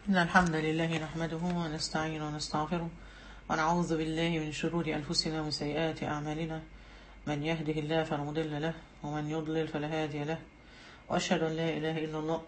إن الحمد لله نحمده ونستعين ونستغفره ونعوذ بالله من شرور أنفسنا ومن سيئات أعمالنا من يهده الله فلا مضل له ومن يضلل فلا هادي له وأشهد أن لا إله إلا الله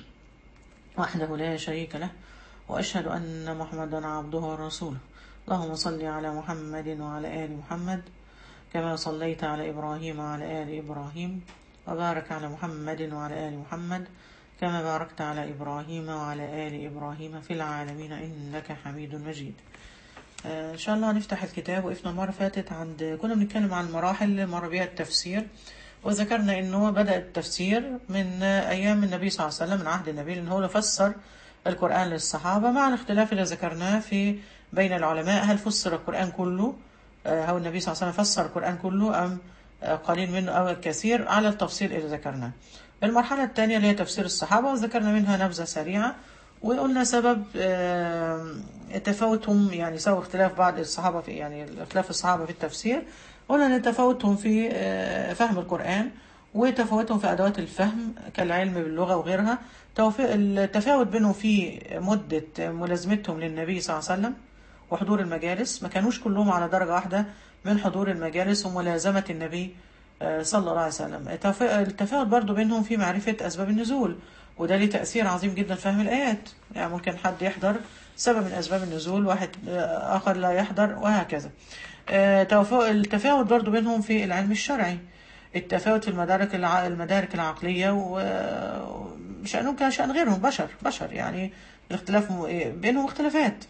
وحده لا شريك له وأشهد أن محمدا عبده ورسوله اللهم صل على محمد وعلى آل محمد كما صليت على إبراهيم وعلى آل إبراهيم وبارك على محمد وعلى آل محمد كما باركت على إبراهيم وعلى آل إبراهيم في العالمين إنك حميد مجيد آه، إن شاء الله هنفتح الكتاب وقفنا المرة فاتت عند كنا بنتكلم عن المراحل اللي مر بيها التفسير وذكرنا إنه بدأ التفسير من آه، أيام النبي صلى الله عليه وسلم من عهد النبي لأن هو اللي فسر القرآن للصحابة مع الاختلاف اللي ذكرناه في بين العلماء هل فسر القرآن كله آه، هو النبي صلى الله عليه وسلم فسر القرآن كله أم آه، قليل منه أو الكثير على التفصيل اللي ذكرناه المرحلة الثانية اللي هي تفسير الصحابة وذكرنا منها نبذة سريعة وقلنا سبب آه، تفاوتهم يعني سبب اختلاف بعض الصحابة في يعني اختلاف الصحابة في التفسير قلنا ان تفاوتهم في آه، فهم القرآن وتفاوتهم في أدوات الفهم كالعلم باللغة وغيرها توف- التفاوت بينهم في مدة ملازمتهم للنبي صلى الله عليه وسلم وحضور المجالس ما كانوش كلهم على درجة واحدة من حضور المجالس وملازمة النبي آه، صلى الله عليه وسلم التف- التفاوت برضو بينهم في معرفة أسباب النزول وده ليه تأثير عظيم جدا في فهم الآيات يعني ممكن حد يحضر سبب من أسباب النزول واحد آه، آخر لا يحضر وهكذا آه، توف- التفاوت برضو بينهم في العلم الشرعي التفاوت في المدارك الع... المدارك العقلية وشأنهم كشأن غيرهم بشر بشر يعني الاختلاف م- بينهم اختلافات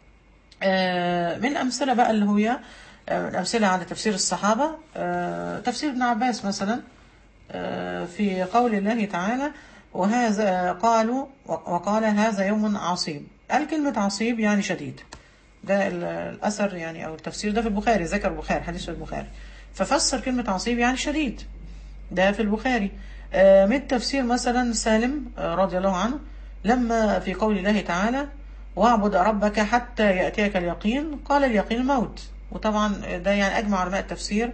آه، من أمثلة بقى اللي هي آه، من أمثلة على تفسير الصحابة آه، تفسير ابن عباس مثلا آه، في قول الله تعالى وهذا قالوا وقال هذا يوم عصيب قال كلمة عصيب يعني شديد ده ال- الأثر يعني أو التفسير ده في البخاري ذكر البخاري حديث في البخاري ففسر كلمة عصيب يعني شديد ده في البخاري آه، من تفسير مثلا سالم آه، رضي الله عنه لما في قول الله تعالى واعبد ربك حتى يأتيك اليقين قال اليقين الموت وطبعا ده يعني أجمع علماء التفسير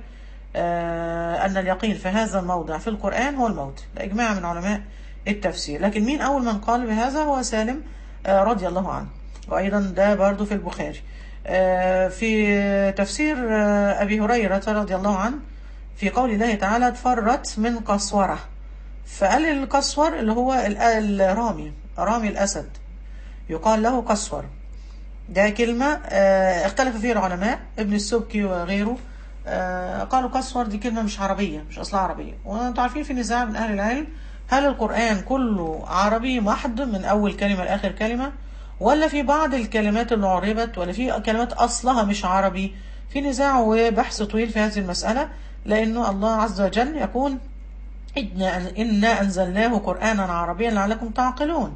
آه، أن اليقين في هذا الموضع في القرآن هو الموت ده إجماع من علماء التفسير لكن مين أول من قال بهذا هو سالم آه، رضي الله عنه وأيضا ده برضو في البخاري آه، في تفسير آه، أبي هريرة رضي الله عنه في قول الله تعالى تفرت من قسورة فقال القسور اللي هو ال- الرامي رامي الأسد يقال له قسور ده كلمة آه، اختلف فيها العلماء ابن السبكي وغيره آه، قالوا قسور دي كلمة مش عربية مش أصلها عربية وانتوا عارفين في نزاع من أهل العلم هل القرآن كله عربي محض من أول كلمة لآخر كلمة ولا في بعض الكلمات اللي عربت ولا في كلمات أصلها مش عربي في نزاع وبحث طويل في هذه المسألة لأنه الله عز وجل يقول إنا إنا أنزلناه قرآنا عربيا لعلكم تعقلون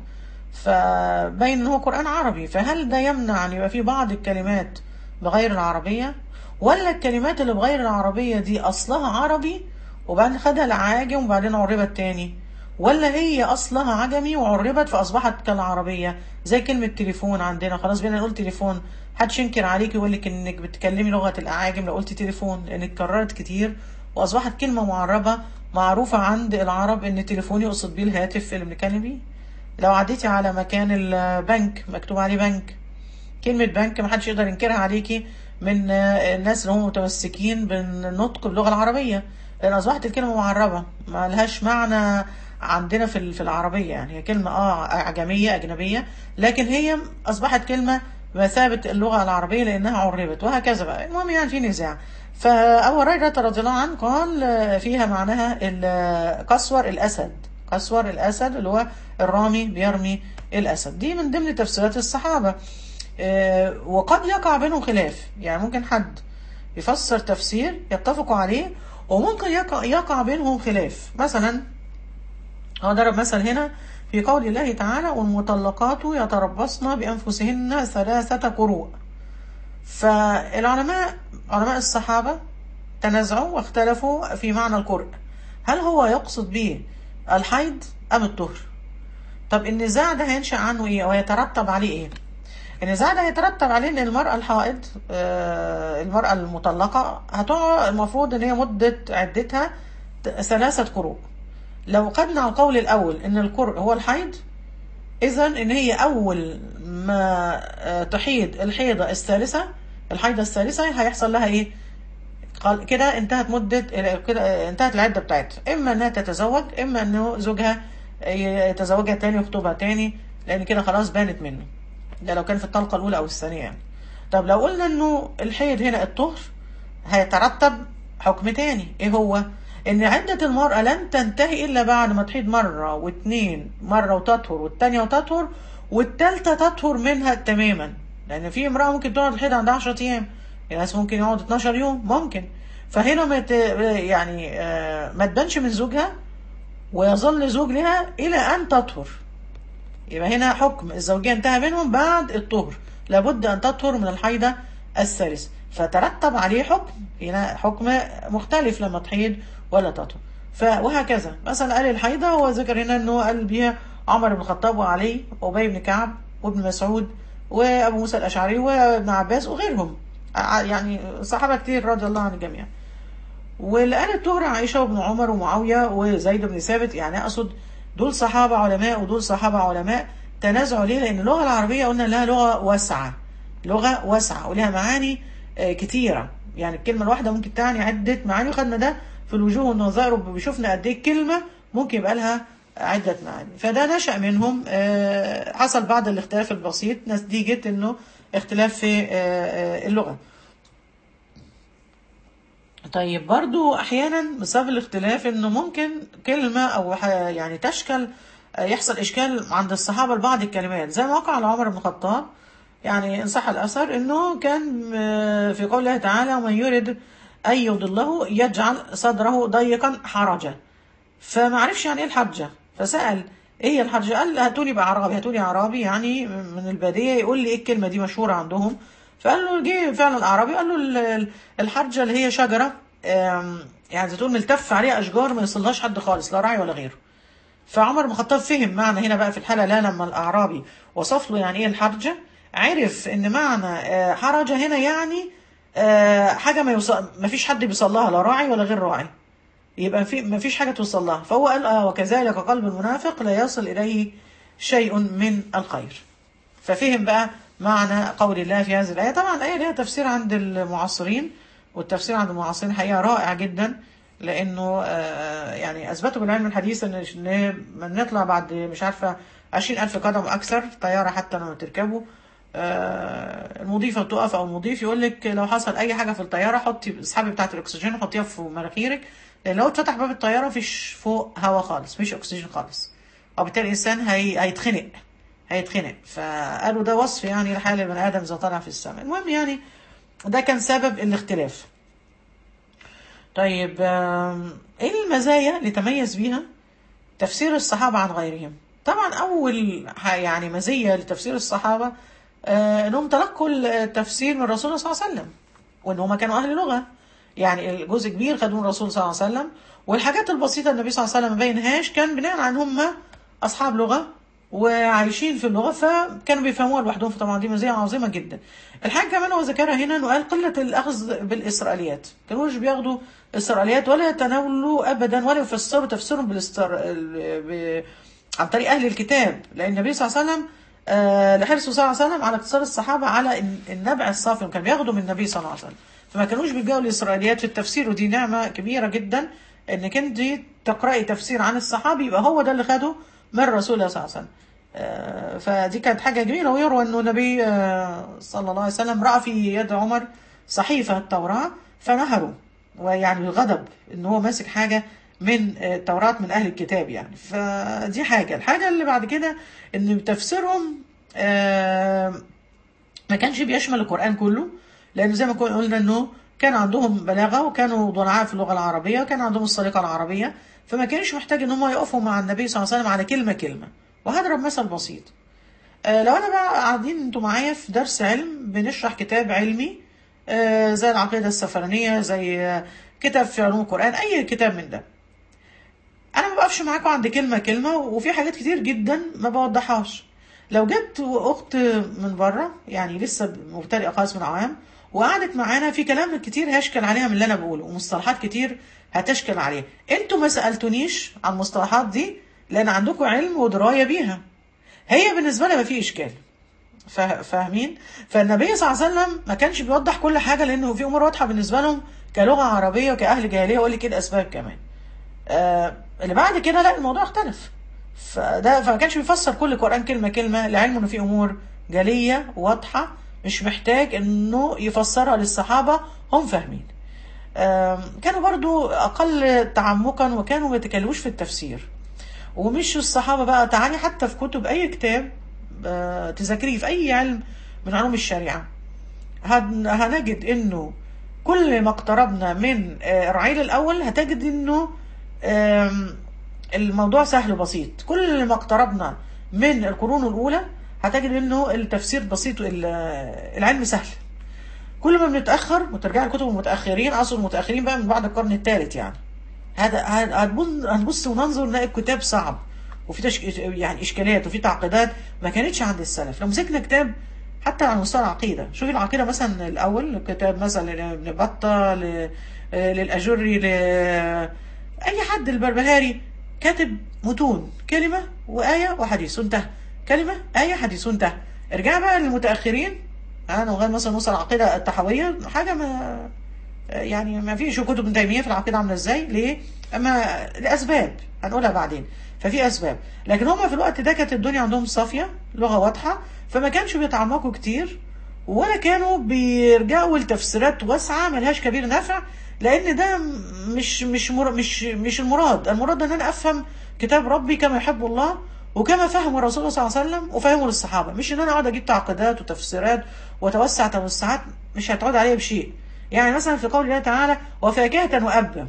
فبين إن هو قرآن عربي فهل ده يمنع أن يبقى في بعض الكلمات بغير العربية ولا الكلمات اللي بغير العربية دي أصلها عربي وبعدين خدها العاجم وبعدين عربت تاني ولا هي أصلها عجمي وعربت فأصبحت كالعربية زي كلمة تليفون عندنا خلاص بينا نقول تليفون محدش ينكر عليك يقول لك انك بتتكلمي لغة الأعاجم لو قلت تليفون لأن اتكررت كتير وأصبحت كلمة معربة معروفة عند العرب ان تليفون يقصد بيه الهاتف اللي بنتكلم بيه لو عديتي على مكان البنك مكتوب عليه بنك كلمة بنك ما حدش يقدر ينكرها عليكي من آه، الناس اللي هم متمسكين بالنطق باللغة العربية لأن أصبحت الكلمة معربة ما لهاش معنى عندنا في ال- في العربية يعني هي كلمة اه أعجمية أجنبية لكن هي أصبحت كلمة بمثابة اللغة العربية لأنها عربت وهكذا بقى المهم يعني في نزاع فأبو هريرة رضي الله عنه قال آه، فيها معناها ال- قسور الأسد قسور الأسد اللي هو الرامي بيرمي الأسد دي من ضمن تفسيرات الصحابة آه، وقد يقع بينهم خلاف يعني ممكن حد يفسر تفسير يتفقوا عليه وممكن يقع, يقع بينهم خلاف مثلا هو ضرب مثل هنا في قول الله تعالى والمطلقات يتربصن بأنفسهن ثلاثة قروء فالعلماء علماء الصحابة تنازعوا واختلفوا في معنى القرء هل هو يقصد به الحيض أم الطهر طب النزاع ده هينشأ عنه ايه او يترتب عليه ايه النزاع ده هيترتب عليه ان المرأة الحائض آه، المرأة المطلقة هتقع المفروض ان هي مدة عدتها ت- ثلاثة قروء لو خدنا على القول الاول ان القرء هو الحيض اذا ان هي اول ما آه، تحيض الحيضه الثالثه الحيضه الثالثه هيحصل لها ايه قال كده انتهت مده كده انتهت العده بتاعتها اما انها تتزوج اما انه زوجها يتزوجها تاني ويخطبها تاني لان كده خلاص بانت منه ده لو كان في الطلقه الاولى او الثانيه يعني طب لو قلنا انه الحيض هنا الطهر هيترتب حكم تاني ايه هو ان عدة المرأة لن تنتهي الا بعد ما تحيض مرة واثنين مرة وتطهر والتانية وتطهر والتالتة تطهر منها تماما لان في امرأة ممكن تقعد الحيض عندها 10 ايام الناس ممكن يقعد 12 يوم ممكن فهنا ما ت- يعني آه، ما تبانش من زوجها ويظل زوج لها الى ان تطهر يبقى هنا حكم الزوجية انتهى منهم بعد الطهر لابد أن تطهر من الحيضة الثالثة فترتب عليه حكم هنا حكم مختلف لما تحيض ولا تطهر ف وهكذا مثلا قال الحيضة هو ذكر هنا أنه قال بها عمر بن الخطاب وعلي وأبي بن كعب وابن مسعود وأبو موسى الأشعري وابن عباس وغيرهم ع- يعني صحابة كتير رضي الله عن الجميع واللي قال الطهر عائشة وابن عمر ومعاوية وزيد بن ثابت يعني أقصد دول صحابة علماء ودول صحابة علماء تنازعوا ليه لأن اللغة العربية قلنا لها لغة واسعة لغة واسعة ولها معاني آه، كتيرة يعني الكلمة الواحدة ممكن تعني عدة معاني وخدنا ده في الوجوه والنظائر وبيشوفنا قد ايه الكلمة ممكن يبقى لها عدة معاني فده نشأ منهم آه، حصل بعض الاختلاف البسيط نتيجة انه اختلاف في آه، آه، اللغة طيب برضو احيانا بسبب الاختلاف انه ممكن كلمة او ح- يعني تشكل آه، يحصل اشكال عند الصحابة لبعض الكلمات زي ما وقع على عمر بن الخطاب يعني ان صح الاثر انه كان آه، في قول الله تعالى ومن يرد ان يضله يجعل صدره ضيقا حرجا فما عرفش يعني ايه الحرجة فسأل ايه هي الحرجة قال هاتولي بأعرابي هاتولي أعرابي يعني من البادية يقول لي ايه الكلمة دي مشهورة عندهم فقال له جه فعلا الأعرابي قال له ال- ال- الحرجة اللي هي شجرة آم، يعني زي تقول ملتف عليها أشجار ما يصلهاش حد خالص لا راعي ولا غيره فعمر بن الخطاب فهم معنى هنا بقى في الحالة لا لما الأعرابي وصف له يعني ايه الحرجة عرف ان معنى آه، حرجة هنا يعني آه، حاجة ما, يوصل ما فيش حد بيصلها لا راعي ولا غير راعي يبقى في ما فيش حاجة توصل لها فهو قال آه وكذلك قلب المنافق لا يصل إليه شيء من الخير ففهم بقى معنى قول الله في هذه الآية طبعا الآية لها تفسير عند المعاصرين والتفسير عند المعاصرين حقيقة رائع جدا لأنه آه، يعني أثبتوا بالعلم الحديث إن إن من نطلع بعد مش عارفة عشرين ألف قدم أكثر طيارة حتى لما تركبوا آه، المضيفة تقف أو المضيف يقول لك لو حصل أي حاجة في الطيارة حطي اسحبي بتاعة الأكسجين حطيها في مناخيرك لأن لو اتفتح باب الطيارة مفيش فوق هواء خالص مفيش أكسجين خالص وبالتالي الإنسان هي... هيتخنق هيتخنق فقالوا ده وصف يعني لحال البني آدم إذا طلع في السماء المهم يعني ده كان سبب الاختلاف طيب آم، ايه المزايا اللي تميز بيها تفسير الصحابة عن غيرهم طبعا أول ح- يعني مزية لتفسير الصحابة آه، إنهم تلقوا التفسير من الرسول صلى الله عليه وسلم وإن هم كانوا أهل لغة يعني الجزء كبير خدوه من الرسول صلى الله عليه وسلم والحاجات البسيطة النبي صلى الله عليه وسلم ما بينهاش كان بناء على إن هم أصحاب لغة وعايشين في اللغة فكانوا بيفهموها لوحدهم فطبعا دي مزية عظيمة جدا الحاجة كمان هو ذكرها هنا إنه قال قلة الأخذ بالإسرائيليات كانوش بياخدوا إسرائيليات ولا يتناولوا أبدا ولا يفسروا تفسيرهم بالاستر... ال- ب... عن طريق أهل الكتاب لأن النبي صلى الله عليه وسلم آه، لحرصه صلى الله عليه وسلم على اقتصار الصحابة على الن- النبع الصافي كان بياخدوا من النبي صلى الله عليه وسلم فما كانوش بيلجأوا للإسرائيليات في التفسير ودي نعمة كبيرة جدا إنك أنت تقرأي تفسير عن الصحابي يبقى هو ده اللي خده من رسول الله صلى الله عليه وسلم آه، فدي كانت حاجة جميلة ويروى أنه النبي آه، صلى الله عليه وسلم رأى في يد عمر صحيفة التوراة فنهره ويعني الغضب ان هو ماسك حاجة من آه، التوراة من أهل الكتاب يعني فدي حاجة الحاجة اللي بعد كده ان تفسيرهم آه، ما كانش بيشمل القرآن كله لأن زي ما كنا قلنا إنه كان عندهم بلاغة وكانوا ضلعاء في اللغة العربية وكان عندهم السليقة العربية فما كانش محتاج إن هم يقفوا مع النبي صلى الله عليه وسلم على كلمة كلمة وهضرب مثل بسيط آه، لو أنا بقى قاعدين أنتوا معايا في درس علم بنشرح كتاب علمي آه، زي العقيدة السفرانية زي آه، كتاب في علوم القرآن أي كتاب من ده انا ما بقفش معاكم عند كلمه كلمه وفي حاجات كتير جدا ما بوضحهاش لو جبت اخت من بره يعني لسه مبتدئه خالص من عوام وقعدت معانا في كلام كتير هيشكل عليها من اللي انا بقوله ومصطلحات كتير هتشكل عليها انتوا ما سالتونيش عن المصطلحات دي لان عندكم علم ودرايه بيها هي بالنسبه لها ما في اشكال فا- فاهمين فالنبي صلى الله عليه وسلم ما كانش بيوضح كل حاجه لانه في امور واضحه بالنسبه لهم كلغه عربيه وكاهل جاهليه وقال لي كده اسباب كمان آه اللي بعد كده لا الموضوع اختلف فده فما كانش بيفسر كل القران كلمه كلمه لعلم انه في امور جليه واضحه مش محتاج انه يفسرها للصحابه هم فاهمين آم، كانوا برضو اقل تعمقا وكانوا ما يتكلموش في التفسير ومش الصحابه بقى تعالي حتى في كتب اي كتاب آه، تذاكريه في اي علم من علوم الشريعه هن- هنجد انه كل ما اقتربنا من آه، الرعيل الاول هتجد انه آم، الموضوع سهل وبسيط كل ما اقتربنا من القرون الاولى هتجد انه التفسير بسيط وال- العلم سهل كل ما بنتاخر وترجع لكتب المتاخرين عصر المتاخرين بقى من بعد القرن الثالث يعني هذا هذا- هتبص هنبص وننظر نلاقي الكتاب صعب وفي تشك... يعني اشكاليات وفي تعقيدات ما كانتش عند السلف لو مسكنا كتاب حتى على مستوى العقيده شوفي العقيده مثلا الاول كتاب مثلا لابن بطه ل... للاجري ل اي حد البربهاري كاتب متون كلمه وايه وحديث انتهى كلمه ايه حديث انتهى ارجع بقى للمتاخرين انا لغايه مثلا نوصل العقيده التحويه حاجه ما يعني ما فيش كتب ابن تيميه في العقيده عامله ازاي ليه؟ اما لاسباب هنقولها بعدين ففي اسباب لكن هم في الوقت ده كانت الدنيا عندهم صافيه لغه واضحه فما كانش بيتعمقوا كتير ولا كانوا بيرجعوا لتفسيرات واسعه ملهاش كبير نفع لان ده مش مش مر مش مش المراد المراد ان انا افهم كتاب ربي كما يحب الله وكما فهمه الرسول صلى الله عليه وسلم وفهمه للصحابه مش ان انا اقعد اجيب تعقيدات وتفسيرات واتوسع توسعات مش هتعود عليا بشيء يعني مثلا في قول الله تعالى وفاكهة وأبا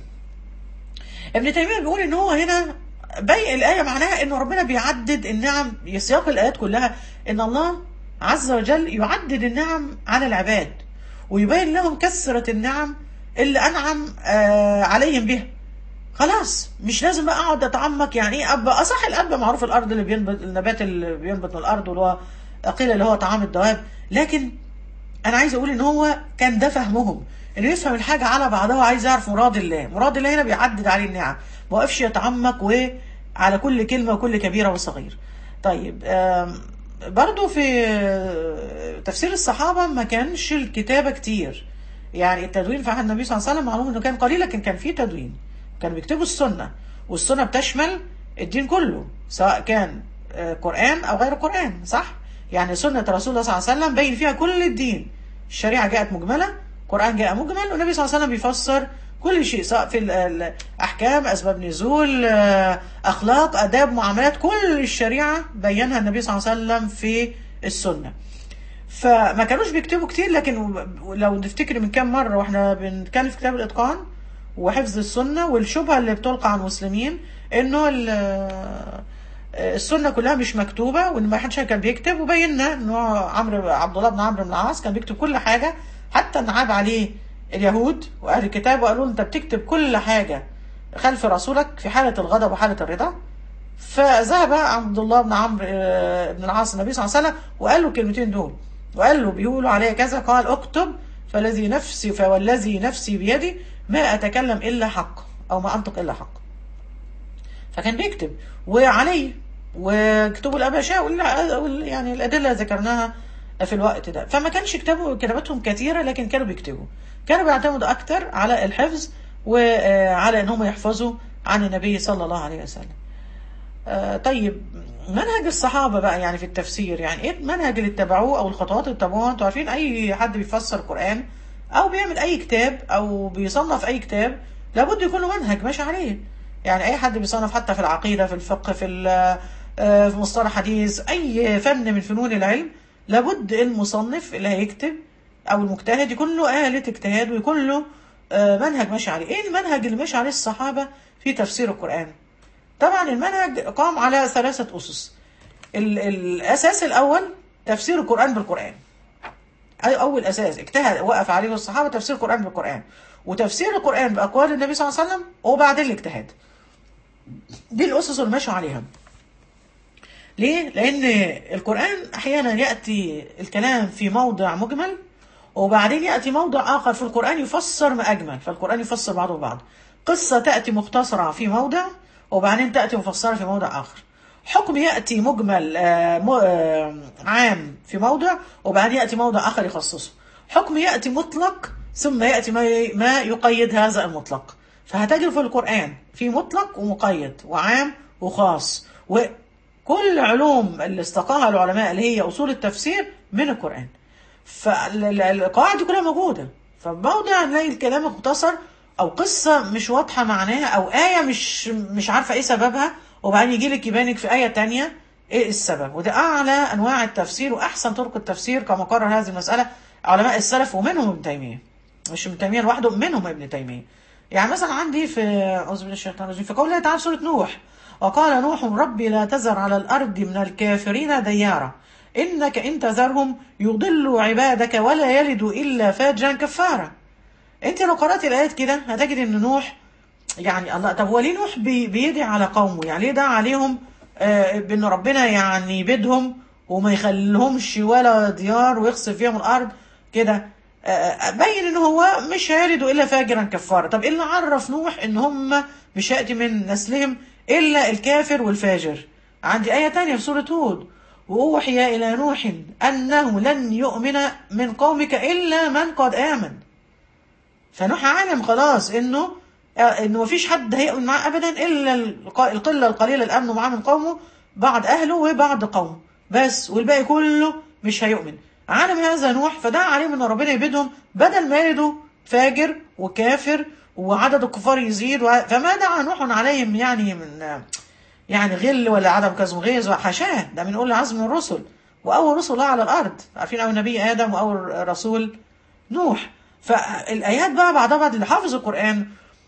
ابن تيمية بيقول ان هو هنا بيع الآية معناها ان ربنا بيعدد النعم سياق الآيات كلها ان الله عز وجل يعدد النعم على العباد ويبين لهم كثرة النعم اللي أنعم آه عليهم بها خلاص مش لازم بقى اقعد اتعمق يعني ايه اب اصح الاب معروف الارض اللي بينبت النبات اللي بينبت من الارض واللي هو قيل اللي هو طعام الدواب لكن انا عايز اقول ان هو كان ده فهمهم انه يفهم الحاجه على بعضها وعايز يعرف مراد الله مراد الله هنا بيعدد عليه النعم ما وقفش يتعمق وعلى كل كلمه وكل كبيره وصغير طيب آم، برضو في آه، تفسير الصحابه ما كانش الكتابه كتير يعني التدوين في عهد النبي صلى الله عليه وسلم معلوم انه كان قليل لكن كان فيه تدوين كانوا بيكتبوا السنه والسنه بتشمل الدين كله سواء كان آه، قران او غير قران صح يعني سنه رسول الله صلى الله عليه وسلم بين فيها كل الدين الشريعه جاءت مجمله القران جاء مجمل والنبي صلى الله عليه وسلم بيفسر كل شيء سواء في ال- الاحكام اسباب نزول آه، اخلاق اداب معاملات كل الشريعه بينها النبي صلى الله عليه وسلم في السنه فما كانوش بيكتبوا كتير لكن لو نفتكر من كام مره واحنا بنتكلم في كتاب الاتقان وحفظ السنه والشبهه اللي بتلقى على المسلمين انه ال- السنه كلها مش مكتوبه وان ما حدش كان بيكتب وبينا انه عمرو عبد الله بن عمرو بن العاص كان بيكتب كل حاجه حتى انعاب عليه اليهود واهل الكتاب وقالوا له انت بتكتب كل حاجه خلف رسولك في حاله الغضب وحاله الرضا فذهب عبد الله بن عمرو آه، بن العاص النبي صلى الله عليه وسلم وقال له الكلمتين دول وقال له بيقولوا عليه كذا قال اكتب فالذي نفسي فوالذي نفسي بيدي ما اتكلم الا حق او ما انطق الا حق فكان بيكتب وعليه وكتبوا الاباشاء وال- وال- يعني الادله ذكرناها في الوقت ده فما كانش كتابه كتاباتهم كثيره لكن كانوا بيكتبوا كانوا بيعتمدوا اكتر على الحفظ وعلى ان هم يحفظوا عن النبي صلى الله عليه وسلم آه، طيب منهج الصحابه بقى يعني في التفسير يعني ايه المنهج اللي اتبعوه او الخطوات اللي اتبعوها انتوا عارفين اي حد بيفسر القران او بيعمل اي كتاب او بيصنف اي كتاب لابد يكون له منهج ماشي عليه يعني اي حد بيصنف حتى في العقيده في الفقه في ال- آه، في مصطلح حديث اي فن من فنون العلم لابد المصنف اللي هيكتب او المجتهد يكون له آلة اجتهاد ويكون له آه، منهج ماشي عليه ايه المنهج اللي ماشي عليه الصحابه في تفسير القران طبعا المنهج قام على ثلاثة أسس ال- الأساس الأول تفسير القرآن بالقرآن أي أول أساس اجتهد وقف عليه الصحابة تفسير القرآن بالقرآن وتفسير القرآن بأقوال النبي صلى الله عليه وسلم وبعدين الاجتهاد دي الأسس اللي ماشوا عليها ليه؟ لأن القرآن أحيانا يأتي الكلام في موضع مجمل وبعدين يأتي موضع آخر في القرآن يفسر ما أجمل فالقرآن يفسر بعضه ببعض قصة تأتي مختصرة في موضع وبعدين تأتي مفسرة في موضع آخر حكم يأتي مجمل آه، م- آه، عام في موضع وبعدين يأتي موضع آخر يخصصه حكم يأتي مطلق ثم يأتي ما ي- ما يقيد هذا المطلق فهتجد في القرآن في مطلق ومقيد وعام وخاص وكل علوم اللي استقاها العلماء اللي هي أصول التفسير من القرآن فالقواعد دي كلها موجودة فموضع نلاقي الكلام مختصر أو قصة مش واضحة معناها أو آية مش مش عارفة إيه سببها وبعدين يجي لك يبانك في آية تانية إيه السبب وده أعلى أنواع التفسير وأحسن طرق التفسير كما قرر هذه المسألة علماء السلف ومنهم ابن تيمية مش ابن تيمية لوحده منهم ابن تيمية يعني مثلا عندي في أعوذ بالله الشيطان الرجيم في قول الله تعالى في سورة نوح وقال نوح ربي لا تذر على الأرض من الكافرين ديارا إنك إن تذرهم يضلوا عبادك ولا يلدوا إلا فاجرا كفارا انت لو قرأت الآيات كده هتجد ان نوح يعني الله طب هو ليه نوح بي- بيدعي على قومه يعني ليه دعا عليهم آه بان ربنا يعني يبيدهم وما يخليهمش ولا ديار ويخسف فيهم الارض كده آه، بين ان هو مش هيلدوا الا فاجرا كفارا طب ايه اللي عرف نوح ان هم مش هياتي من نسلهم الا الكافر والفاجر عندي ايه تانية في سوره هود واوحي الى نوح انه لن يؤمن من قومك الا من قد امن فنوح عالم خلاص انه انه مفيش حد هيؤمن معاه ابدا الا الق- القله القليله اللي امنوا معاه من قومه بعض اهله وبعض قومه بس والباقي كله مش هيؤمن عالم هذا نوح فدعا عليهم ان ربنا يبيدهم بدل ما يلدوا فاجر وكافر وعدد الكفار يزيد وع- فما دعا نوح عليهم يعني من يعني غل ولا عدم كظم غيظ وحاشاه ده من اولي العزم من الرسل واول رسل الله على الارض عارفين اول نبي ادم واول رسول نوح فالايات بقى بعضها بعد اللي حافظ القران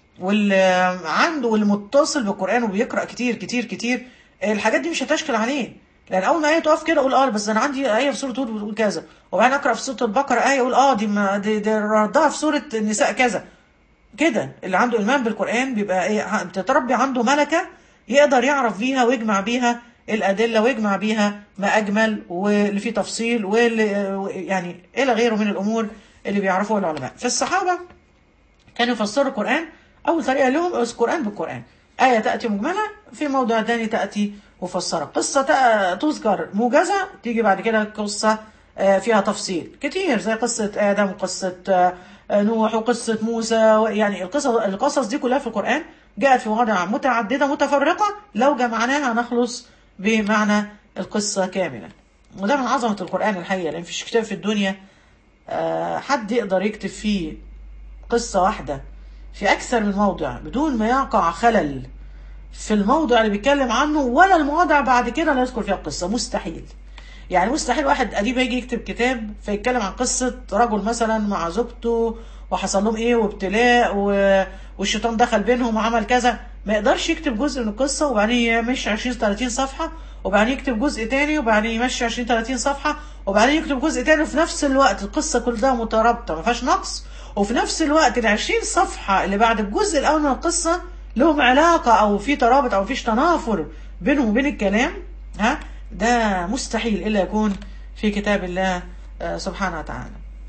واللي عنده واللي متصل بالقران وبيقرا كتير كتير كتير الحاجات دي مش هتشكل عليه لان اول ما ايه تقف كده اقول اه بس انا عندي ايه في سوره هود بتقول كذا وبعدين اقرا في سوره البقره ايه اقول اه دي ما دي, دي ردها في سوره النساء كذا كده اللي عنده إيمان بالقرآن بيبقى إيه بتتربي عنده ملكة يقدر يعرف بيها ويجمع بيها الأدلة ويجمع بيها ما أجمل واللي فيه تفصيل واللي يعني إلى غيره من الأمور اللي بيعرفوها العلماء فالصحابة كانوا يفسروا القرآن أول طريقة لهم القرآن بالقرآن آية تأتي مجملة في موضع تاني تأتي مفسرة قصة تأ- تذكر موجزة تيجي بعد كده قصة آه، فيها تفصيل كتير زي قصة آدم وقصة آه، نوح وقصة موسى و- يعني القصص القصص دي كلها في القرآن جاءت في مواضع متعددة متفرقة لو جمعناها نخلص بمعنى القصة كاملة وده من عظمة القرآن الحقيقة لأن مفيش كتاب في الدنيا آه، حد يقدر يكتب فيه قصة واحدة في أكثر من موضع بدون ما يقع خلل في الموضع اللي بيتكلم عنه ولا المواضع بعد كده لا يذكر فيها القصة مستحيل يعني مستحيل واحد قديم يجي يكتب كتاب فيتكلم عن قصة رجل مثلا مع زوجته وحصل لهم ايه وابتلاء و... والشيطان دخل بينهم وعمل كذا ما يقدرش يكتب جزء من القصة وبعدين يمشي 20 30 صفحة وبعدين يكتب جزء تاني وبعدين يمشي 20 30 صفحة وبعدين يكتب جزء تاني وفي نفس الوقت القصة كلها مترابطة ما فيهاش نقص وفي نفس الوقت ال 20 صفحة اللي بعد الجزء الأول من القصة لهم علاقة أو في ترابط أو فيش تنافر بينهم وبين الكلام ها ده مستحيل إلا يكون في كتاب الله آه، سبحانه وتعالى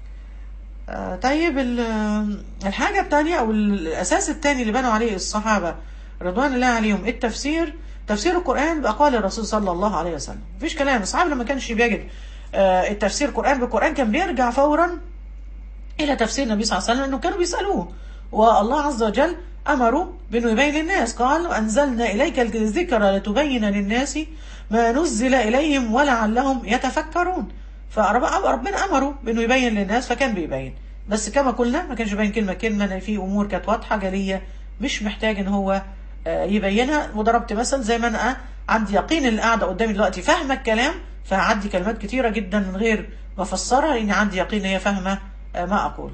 آه، طيب ال- الحاجة التانية أو الأساس التاني اللي بنوا عليه الصحابة رضوان الله عليهم التفسير تفسير القرآن بأقوال الرسول صلى الله عليه وسلم مفيش كلام الصحابة لما كانش بيجد آه، التفسير القرآن بالقرآن كان بيرجع فورا إلى تفسير النبي صلى الله عليه وسلم لأنه كانوا بيسألوه والله عز وجل أمروا بأنه يبين للناس قال أنزلنا إليك الذكر لتبين للناس ما نزل إليهم ولعلهم يتفكرون فربنا أمره بأنه يبين للناس فكان بيبين بس كما قلنا ما كانش يبين كلمة كلمة لأن في أمور كانت واضحة جلية مش محتاج إن هو آه، يبينها وضربت مثل زي ما أنا عندي يقين اللي قاعدة قدامي دلوقتي فاهمة الكلام فهعدي كلمات كتيرة جدا من غير ما أفسرها لأن عندي يقين إن هي فاهمة آه، ما أقول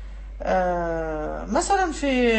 آه، مثلا في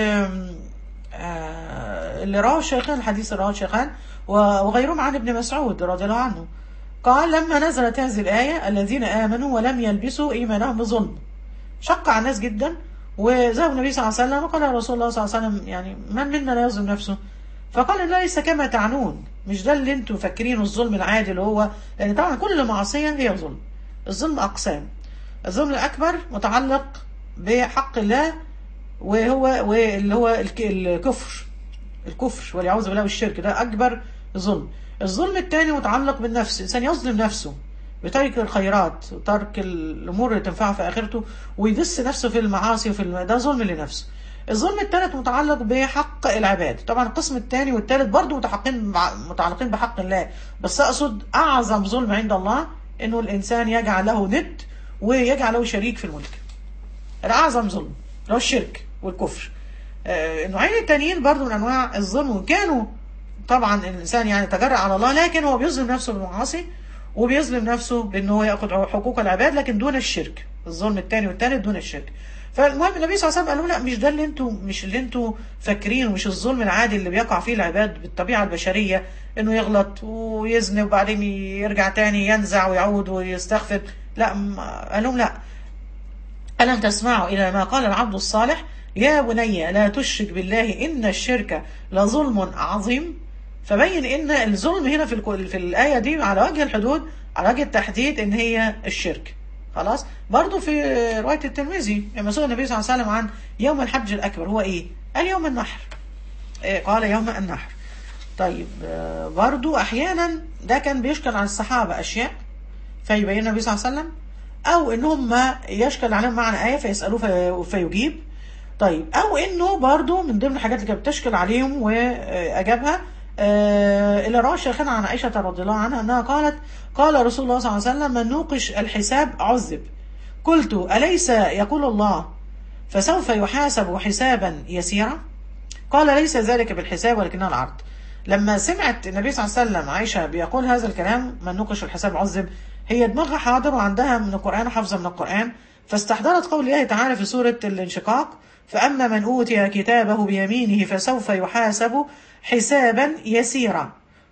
آه، اللي رواه الشيخان الحديث اللي رواه الشيخان و- وغيرهم عن ابن مسعود رضي الله عنه قال لما نزلت هذه الآية الذين آمنوا ولم يلبسوا إيمانهم بظلم شق على الناس جدا وذهب النبي صلى الله عليه وسلم وقال يا رسول الله صلى الله عليه وسلم يعني من منا لا يظلم نفسه فقال لا ليس كما تعنون مش ده اللي انتم فاكرينه الظلم العادي اللي هو لان طبعا كل معصيه هي ظلم الظلم اقسام الظلم الاكبر متعلق بحق الله وهو واللي هو الك- الكفر الكفر والعياذ بالله والشرك ده اكبر ظلم الظلم الثاني متعلق بالنفس الانسان يظلم نفسه بترك الخيرات وترك الامور اللي تنفعه في اخرته ويدس نفسه في المعاصي وفي الم... ده ظلم لنفسه الظلم الثالث متعلق بحق العباد طبعا القسم الثاني والثالث برضه متعلقين متعلقين بحق الله بس اقصد اعظم ظلم عند الله انه الانسان يجعل له ند ويجعل له شريك في الملك الاعظم ظلم اللي هو الشرك والكفر آه، النوعين التانيين برضو من انواع الظلم وكانوا طبعا الانسان يعني تجرأ على الله لكن هو بيظلم نفسه بالمعاصي وبيظلم نفسه بان هو ياخذ حقوق العباد لكن دون الشرك الظلم الثاني والثالث دون الشرك فالمهم النبي صلى الله عليه وسلم قال لهم لا مش ده اللي انتوا مش اللي انتوا فاكرينه مش الظلم العادي اللي بيقع فيه العباد بالطبيعه البشريه انه يغلط ويزني وبعدين يرجع تاني ينزع ويعود ويستغفر لا م- قال لهم لا ألم تسمعوا إلى ما قال العبد الصالح يا بني لا تشرك بالله إن الشرك لظلم عظيم فبين إن الظلم هنا في الكل- في الآية دي على وجه الحدود على وجه التحديد إن هي الشرك خلاص برضو في رواية الترمذي لما سئل النبي صلى الله عليه وسلم عن يوم الحج الأكبر هو إيه؟ قال يوم النحر إيه، قال يوم النحر طيب آه، برضو أحيانا ده كان بيشكل عن الصحابة أشياء فيبين النبي صلى الله عليه وسلم او ان هم يشكل عليهم معنى ايه فيسالوه في فيجيب طيب او انه برضو من ضمن الحاجات اللي كانت بتشكل عليهم واجابها آه، الى رواه الشيخين عن عائشه رضي الله عنها انها قالت قال رسول الله صلى الله عليه وسلم من نوقش الحساب عذب قلت اليس يقول الله فسوف يحاسب حسابا يسيرا قال ليس ذلك بالحساب ولكنه العرض لما سمعت النبي صلى الله عليه وسلم عائشة بيقول هذا الكلام من نقش الحساب عذب هي دماغها حاضر وعندها من القرآن وحافظة من القرآن فاستحضرت قول الله تعالى في سورة الانشقاق فأما من أوتي كتابه بيمينه فسوف يحاسب حسابا يسيرا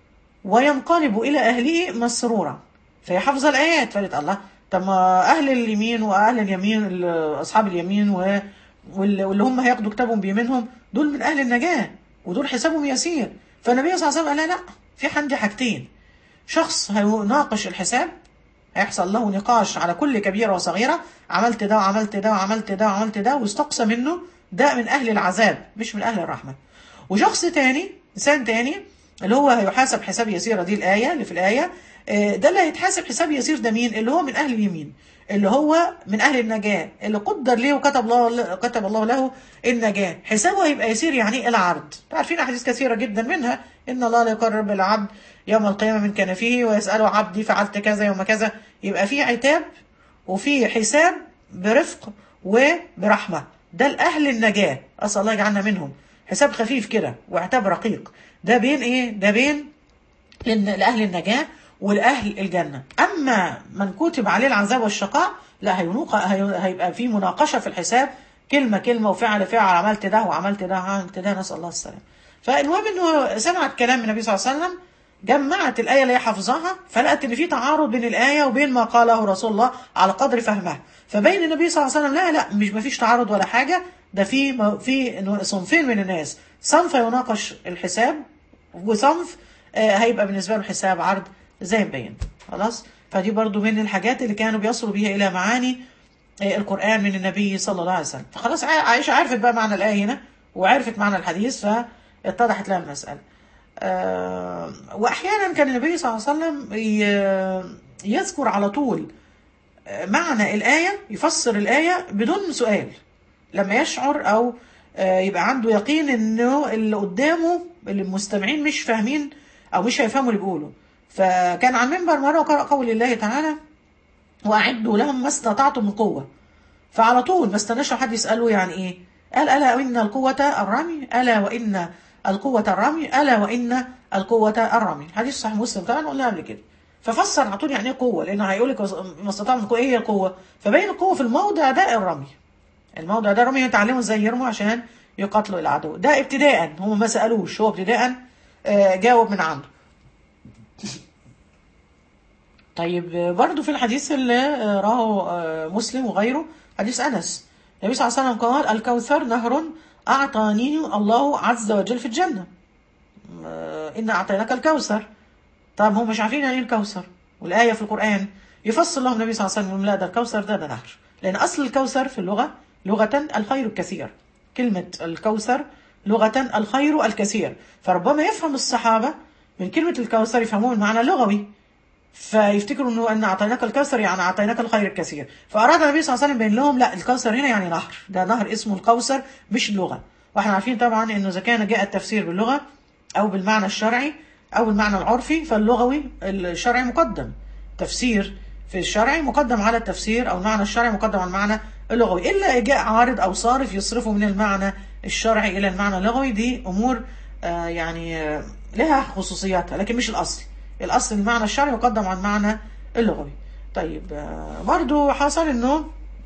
وينقلب إلى أهله مسرورا فهي حافظة الآيات فقالت الله طب ما أهل اليمين وأهل اليمين ال- أصحاب اليمين و- وال- واللي هم هياخدوا كتابهم بيمينهم دول من أهل النجاة ودول حسابهم يسير فالنبي صلى الله عليه وسلم قال لا لا في عندي حاجتين شخص هيناقش الحساب هيحصل له نقاش على كل كبيرة وصغيرة عملت ده وعملت ده وعملت ده وعملت ده واستقصى منه ده من أهل العذاب مش من أهل الرحمة وشخص تاني إنسان تاني اللي هو هيحاسب حساب يسيرة دي الآية اللي في الآية آه، ده اللي هيتحاسب حساب يسير ده مين اللي هو من أهل اليمين اللي هو من أهل النجاة اللي قدر ليه وكتب الله كتب الله له النجاة حسابه هيبقى يسير يعني العرض عارفين أحاديث كثيرة جدا منها إن الله لا يقرب العبد يوم القيامة من كنفه ويسأله عبدي فعلت كذا يوم كذا يبقى في عتاب وفي حساب برفق وبرحمة ده الأهل النجاة أسأل الله يجعلنا منهم حساب خفيف كده وعتاب رقيق ده بين إيه ده بين لأن لأهل النجاة ولأهل الجنة أما من كتب عليه العذاب والشقاء لا هينوق هي- هيبقى في مناقشة في الحساب كلمة كلمة وفعل فعل عملت ده وعملت ده وعملت ده نسأل الله السلام فالمهم انه سمعت كلام النبي صلى الله عليه وسلم جمعت الآية اللي هي حافظاها فلقت ان في تعارض بين الآية وبين ما قاله رسول الله على قدر فهمها فبين النبي صلى الله عليه وسلم لا لا مش مفيش تعارض ولا حاجة ده في في صنفين من الناس صنف يناقش الحساب وصنف آه، هيبقى بالنسبة له حساب عرض زي مبين خلاص فدي برضو من الحاجات اللي كانوا بيصلوا بيها إلى معاني آه، القرآن من النبي صلى الله عليه وسلم فخلاص عا- عائشة عرفت بقى معنى الآية هنا وعرفت معنى الحديث فاتضحت لها المسألة آه، وأحيانا كان النبي صلى الله عليه وسلم ي- يذكر على طول آه، معنى الآية يفسر الآية بدون سؤال لما يشعر أو آه، يبقى عنده يقين إنه اللي قدامه اللي المستمعين مش فاهمين أو مش هيفهموا اللي بيقوله فكان على المنبر مرة وقرأ قول الله تعالى وأعدوا لهم ما استطعتم من قوة فعلى طول ما استناش حد يسأله يعني إيه قال ألا وإن القوة الرمي ألا وإن القوة الرمي ألا وإن القوة الرمي حديث صحيح مسلم طبعا قلنا قبل كده ففسر على طول يعني ايه قوة لأنه هيقول لك ما استطاع من قوة ايه هي القوة فبين القوة في الموضع ده الرمي الموضع ده الرمي يتعلموا ازاي يرموا عشان يقاتلوا العدو ده ابتداء هم ما سألوش هو ابتداء آه، جاوب من عنده طيب آه، برضو في الحديث اللي آه، راه آه، مسلم وغيره حديث أنس النبي صلى الله عليه وسلم قال الكوثر نهر أعطانيه الله عز وجل في الجنة آه، إن أعطيناك الكوثر طب هم مش عارفين يعني ايه الكوثر والآية في القرآن يفصل لهم النبي صلى الله عليه وسلم لا ده الكوثر ده ده نهر لأن أصل الكوثر في اللغة لغة الخير الكثير كلمة الكوثر لغة الخير الكثير فربما يفهم الصحابة من كلمة الكوثر يفهموه المعنى اللغوي فيفتكروا انه ان اعطيناك الكوثر يعني اعطيناك الخير الكثير فاراد النبي صلى الله عليه وسلم بين لهم لا الكوثر هنا يعني نهر ده نهر اسمه الكوثر مش اللغه واحنا عارفين طبعا انه اذا كان جاء التفسير باللغه او بالمعنى الشرعي او بالمعنى العرفي فاللغوي الشرعي مقدم تفسير في الشرعي مقدم على التفسير او المعنى الشرعي مقدم على المعنى اللغوي الا جاء عارض او صارف يصرفه من المعنى الشرعي الى المعنى اللغوي دي امور آه يعني آه لها خصوصياتها لكن مش الاصل الاصل المعنى الشرعي مقدم على المعنى اللغوي طيب آه برضو حصل انه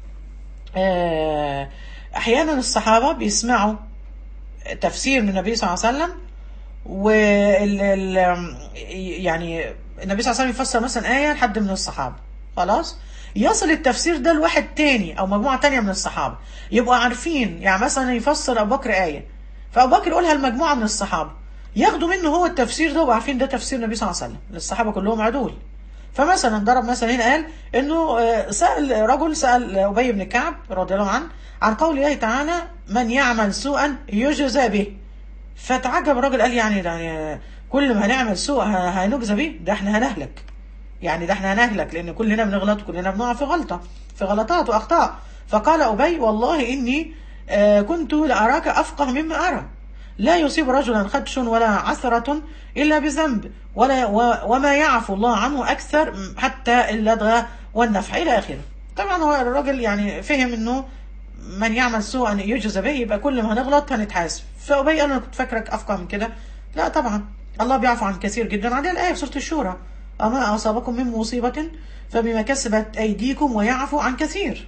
آه احيانا الصحابه بيسمعوا تفسير من النبي صلى الله عليه وسلم وال يعني النبي صلى الله عليه وسلم يفسر مثلا ايه لحد من الصحابه خلاص يصل التفسير ده لواحد تاني او مجموعه تانية من الصحابه يبقوا عارفين يعني مثلا يفسر ابو بكر ايه فابو بكر يقولها لمجموعه من الصحابه ياخدوا منه هو التفسير ده وعارفين ده تفسير النبي صلى الله عليه وسلم الصحابه كلهم عدول فمثلا ضرب مثلا هنا قال انه سال رجل سال ابي بن كعب رضي الله عنه عن قول الله تعالى من يعمل سوءا يجزى به فتعجب الراجل قال يعني ده يعني كل ما هنعمل سوء هنجزى به ده احنا هنهلك يعني ده احنا هنهلك لان كلنا بنغلط وكلنا بنقع في غلطه في غلطات واخطاء فقال ابي والله اني آه كنت لاراك افقه مما ارى لا يصيب رجلا خدش ولا عثرة إلا بذنب ولا وما يعفو الله عنه أكثر حتى اللدغة والنفع إلى آخره طبعا هو الراجل يعني فهم إنه من يعمل سوءا يجزى به يبقى كل ما هنغلط هنتحاسب فأبي أنا كنت فاكرك أفقه من كده لا طبعا الله بيعفو عن كثير جدا عندنا الآية في سورة الشورى أما أصابكم من مصيبة فبما كسبت أيديكم ويعفو عن كثير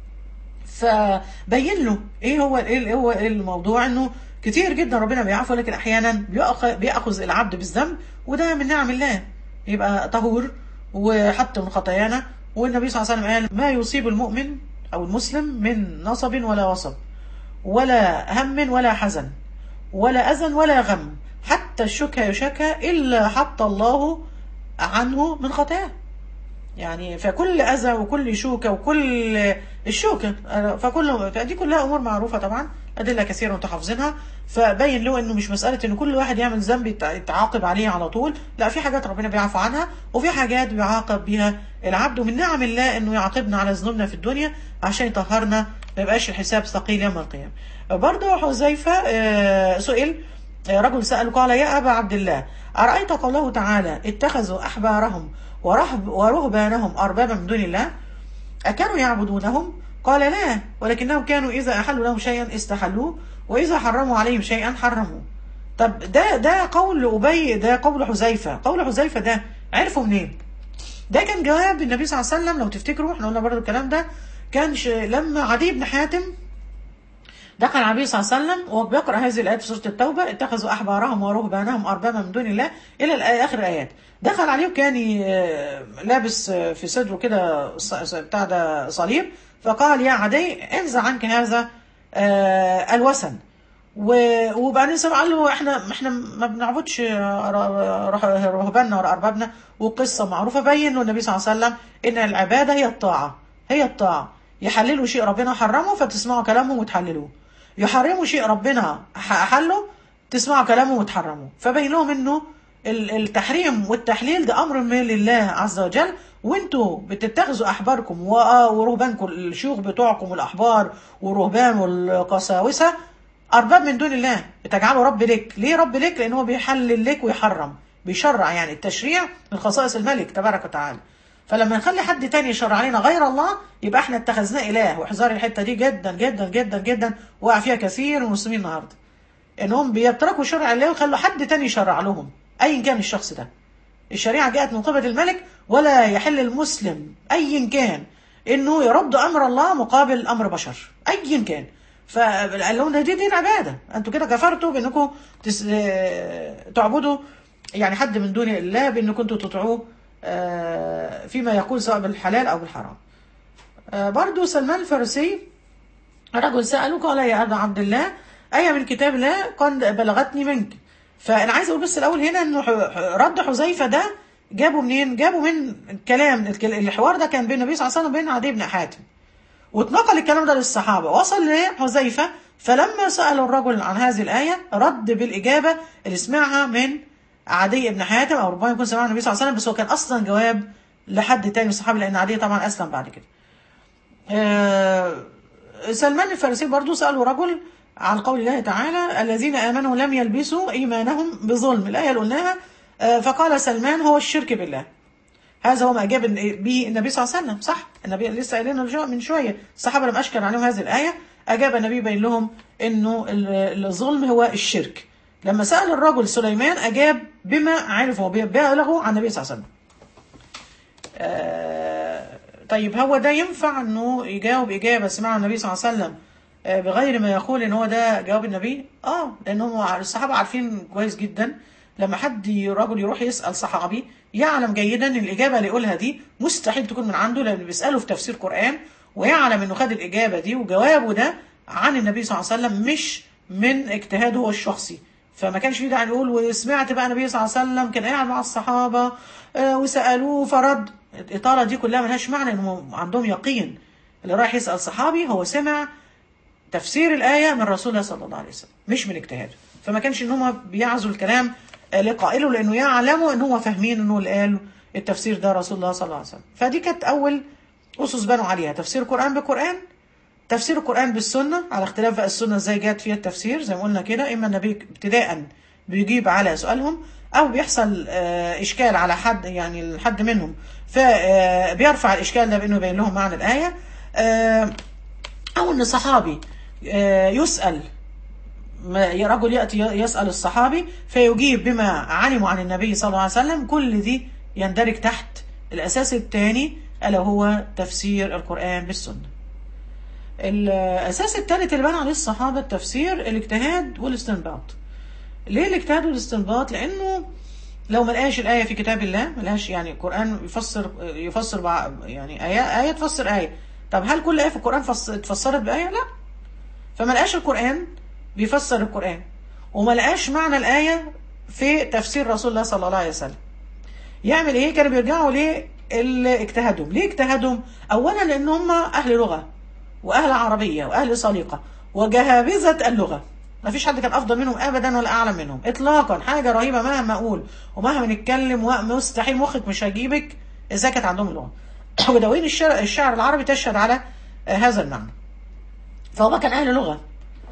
فبين له ايه هو ايه هو الموضوع انه كتير جدا ربنا بيعفو لكن احيانا بياخذ العبد بالذنب وده من نعم الله يبقى طهور وحتى من خطايانا والنبي صلى الله عليه وسلم قال ما يصيب المؤمن او المسلم من نصب ولا وصب ولا هم ولا حزن ولا اذى ولا غم حتى الشكى يشكى الا حط الله عنه من خطاياه يعني فكل اذى وكل شوكه وكل الشوكه فكل دي كلها امور معروفه طبعا ادله كثيره وانتم حافظينها فبين له انه مش مساله ان كل واحد يعمل ذنب يتعاقب عليه على طول لا في حاجات ربنا بيعفو عنها وفي حاجات بيعاقب بيها العبد ومن نعم الله انه يعاقبنا على ذنوبنا في الدنيا عشان يطهرنا ما يبقاش الحساب ثقيل يوم القيامه برضه حذيفه سئل رجل سأل قال يا أبا عبد الله أرأيت قوله تعالى اتخذوا أحبارهم ورهب ورهبانهم أربابا من دون الله أكانوا يعبدونهم قال لا ولكنهم كانوا إذا أحلوا لهم شيئا استحلوه وإذا حرموا عليهم شيئا حرموا طب ده ده قول أبي ده قول حذيفة قول حذيفة ده عرفوا منين ده كان جواب النبي صلى الله عليه وسلم لو تفتكروا احنا قلنا برضه الكلام ده كان لما عدي بن حاتم دخل النبي صلى الله عليه وسلم وهو بيقرا هذه الايات في سوره التوبه اتخذوا احبارهم ورهبانهم اربابا من دون الله الى الآية اخر الايات دخل عليه وكان لابس في صدره كده بتاع ده صليب فقال يا عدي انزع عنك هذا الوثن وبعدين سمع قال له احنا احنا ما بنعبدش رهباننا ولا اربابنا وقصه معروفه بين له النبي صلى الله عليه وسلم ان العباده هي الطاعه هي الطاعه يحللوا شيء ربنا حرمه فتسمعوا كلامه وتحللوه يحرموا شيء ربنا أحله تسمعوا كلامه وتحرموا فبين لهم انه التحريم والتحليل ده امر من لله عز وجل وانتوا بتتخذوا احباركم ورهبانكم الشيوخ بتوعكم والاحبار والرهبان والقساوسه ارباب من دون الله بتجعله رب لك ليه رب لك لان هو بيحلل لك ويحرم بيشرع يعني التشريع من خصائص الملك تبارك وتعالى فلما نخلي حد تاني يشرع علينا غير الله يبقى احنا اتخذناه اله واحذار الحته دي جدا جدا جدا جدا وقع فيها كثير من المسلمين النهارده انهم بيتركوا شرع الله ويخلوا حد تاني يشرع لهم ايا كان الشخص ده الشريعه جاءت من قبل الملك ولا يحل المسلم ايا كان انه يرد امر الله مقابل امر بشر ايا كان فقال لهم دي دين عباده انتوا كده كفرتوا بانكم تس... تعبدوا يعني حد من دون الله بانكم انتوا تطيعوه فيما يقول سواء بالحلال أو بالحرام برضو سلمان الفارسي رجل سأله قال يا أبا عبد الله أي من كتاب الله قد بلغتني منك فأنا عايز أقول بس الأول هنا أنه رد حذيفة ده جابوا منين؟ جابوا من الكلام الحوار ده كان بين النبي صلى الله عليه وسلم وبين عدي بن حاتم واتنقل الكلام ده للصحابة وصل لحذيفة فلما سأل الرجل عن هذه الآية رد بالإجابة اللي سمعها من عدي بن حاتم او ربما يكون سمعه النبي صلى الله عليه وسلم بس هو كان اصلا جواب لحد تاني من الصحابه لان عدي طبعا اسلم بعد كده آه، سلمان الفارسي برضو سأله رجل عن قول الله تعالى الذين آمنوا لم يلبسوا إيمانهم بظلم الآية اللي قلناها آه، فقال سلمان هو الشرك بالله هذا هو ما أجاب به النبي صلى الله عليه وسلم صح النبي لسه قايلين الجو- من شوية الصحابة لما أشكر عليهم هذه الآية أجاب النبي بين لهم إنه ال- الظلم هو الشرك لما سأل الرجل سليمان أجاب بما عرفه وبلغه عن النبي صلى الله عليه وسلم آه، طيب هو ده ينفع انه يجاوب اجابه سمعها النبي صلى الله عليه وسلم آه، بغير ما يقول ان هو ده جواب النبي اه لان هم الصحابه عارفين كويس جدا لما حد ي- رجل يروح يسال صحابي يعلم جيدا ان الاجابه اللي يقولها دي مستحيل تكون من عنده لان بيساله في تفسير قران ويعلم انه خد الاجابه دي وجوابه ده عن النبي صلى الله عليه وسلم مش من اجتهاده هو الشخصي فما كانش فيه داعي يقول وسمعت بقى النبي صلى الله عليه وسلم كان قاعد مع الصحابه آه، وسالوه فرد الاطاله دي كلها ملهاش معنى انهم عندهم يقين اللي رايح يسال صحابي هو سمع تفسير الآية من رسول الله صلى الله عليه وسلم مش من اجتهاده فما كانش ان هم بيعزوا الكلام آه، لقائله لانه يعلموا ان هو فاهمين انه اللي قال التفسير ده رسول الله صلى الله عليه وسلم فدي كانت اول اسس بنوا عليها تفسير القرآن بالقرآن تفسير القرآن بالسنة على اختلاف بقى السنة ازاي جت فيها التفسير زي ما قلنا كده اما النبي ابتداء بيجيب على سؤالهم او بيحصل آه، اشكال على حد يعني لحد منهم فبيرفع الاشكال ده بانه يبين لهم معنى الآية آه، او ان صحابي آه، يسأل ما- يا رجل يأتي يسأل الصحابي فيجيب بما علموا عن النبي صلى الله عليه وسلم كل دي يندرج تحت الأساس الثاني ألا هو تفسير القرآن بالسنة الأساس الثالث اللي بنى عليه الصحابة التفسير الاجتهاد والاستنباط ليه الاجتهاد والاستنباط لأنه لو ما لقاش الآية في كتاب الله ما لقاش يعني القرآن يفسر يفسر بع- يعني آية آية تفسر آية طب هل كل آية في القرآن فس- اتفسرت بآية؟ لا فما لقاش القرآن بيفسر القرآن وما لقاش معنى الآية في تفسير رسول الله صلى الله عليه وسلم يعمل ايه كانوا بيرجعوا لاجتهادهم ليه اجتهادهم اولا لان هم اهل لغة واهل عربية واهل سليقة وجهابذة اللغة ما فيش حد كان افضل منهم ابدا ولا اعلم منهم اطلاقا حاجة رهيبة مهما اقول ومهما نتكلم ومستحيل مخك مش هيجيبك اذا كانت عندهم اللغة ودواوين الشعر, الشعر العربي تشهد على آه، هذا المعنى فهو كان اهل لغة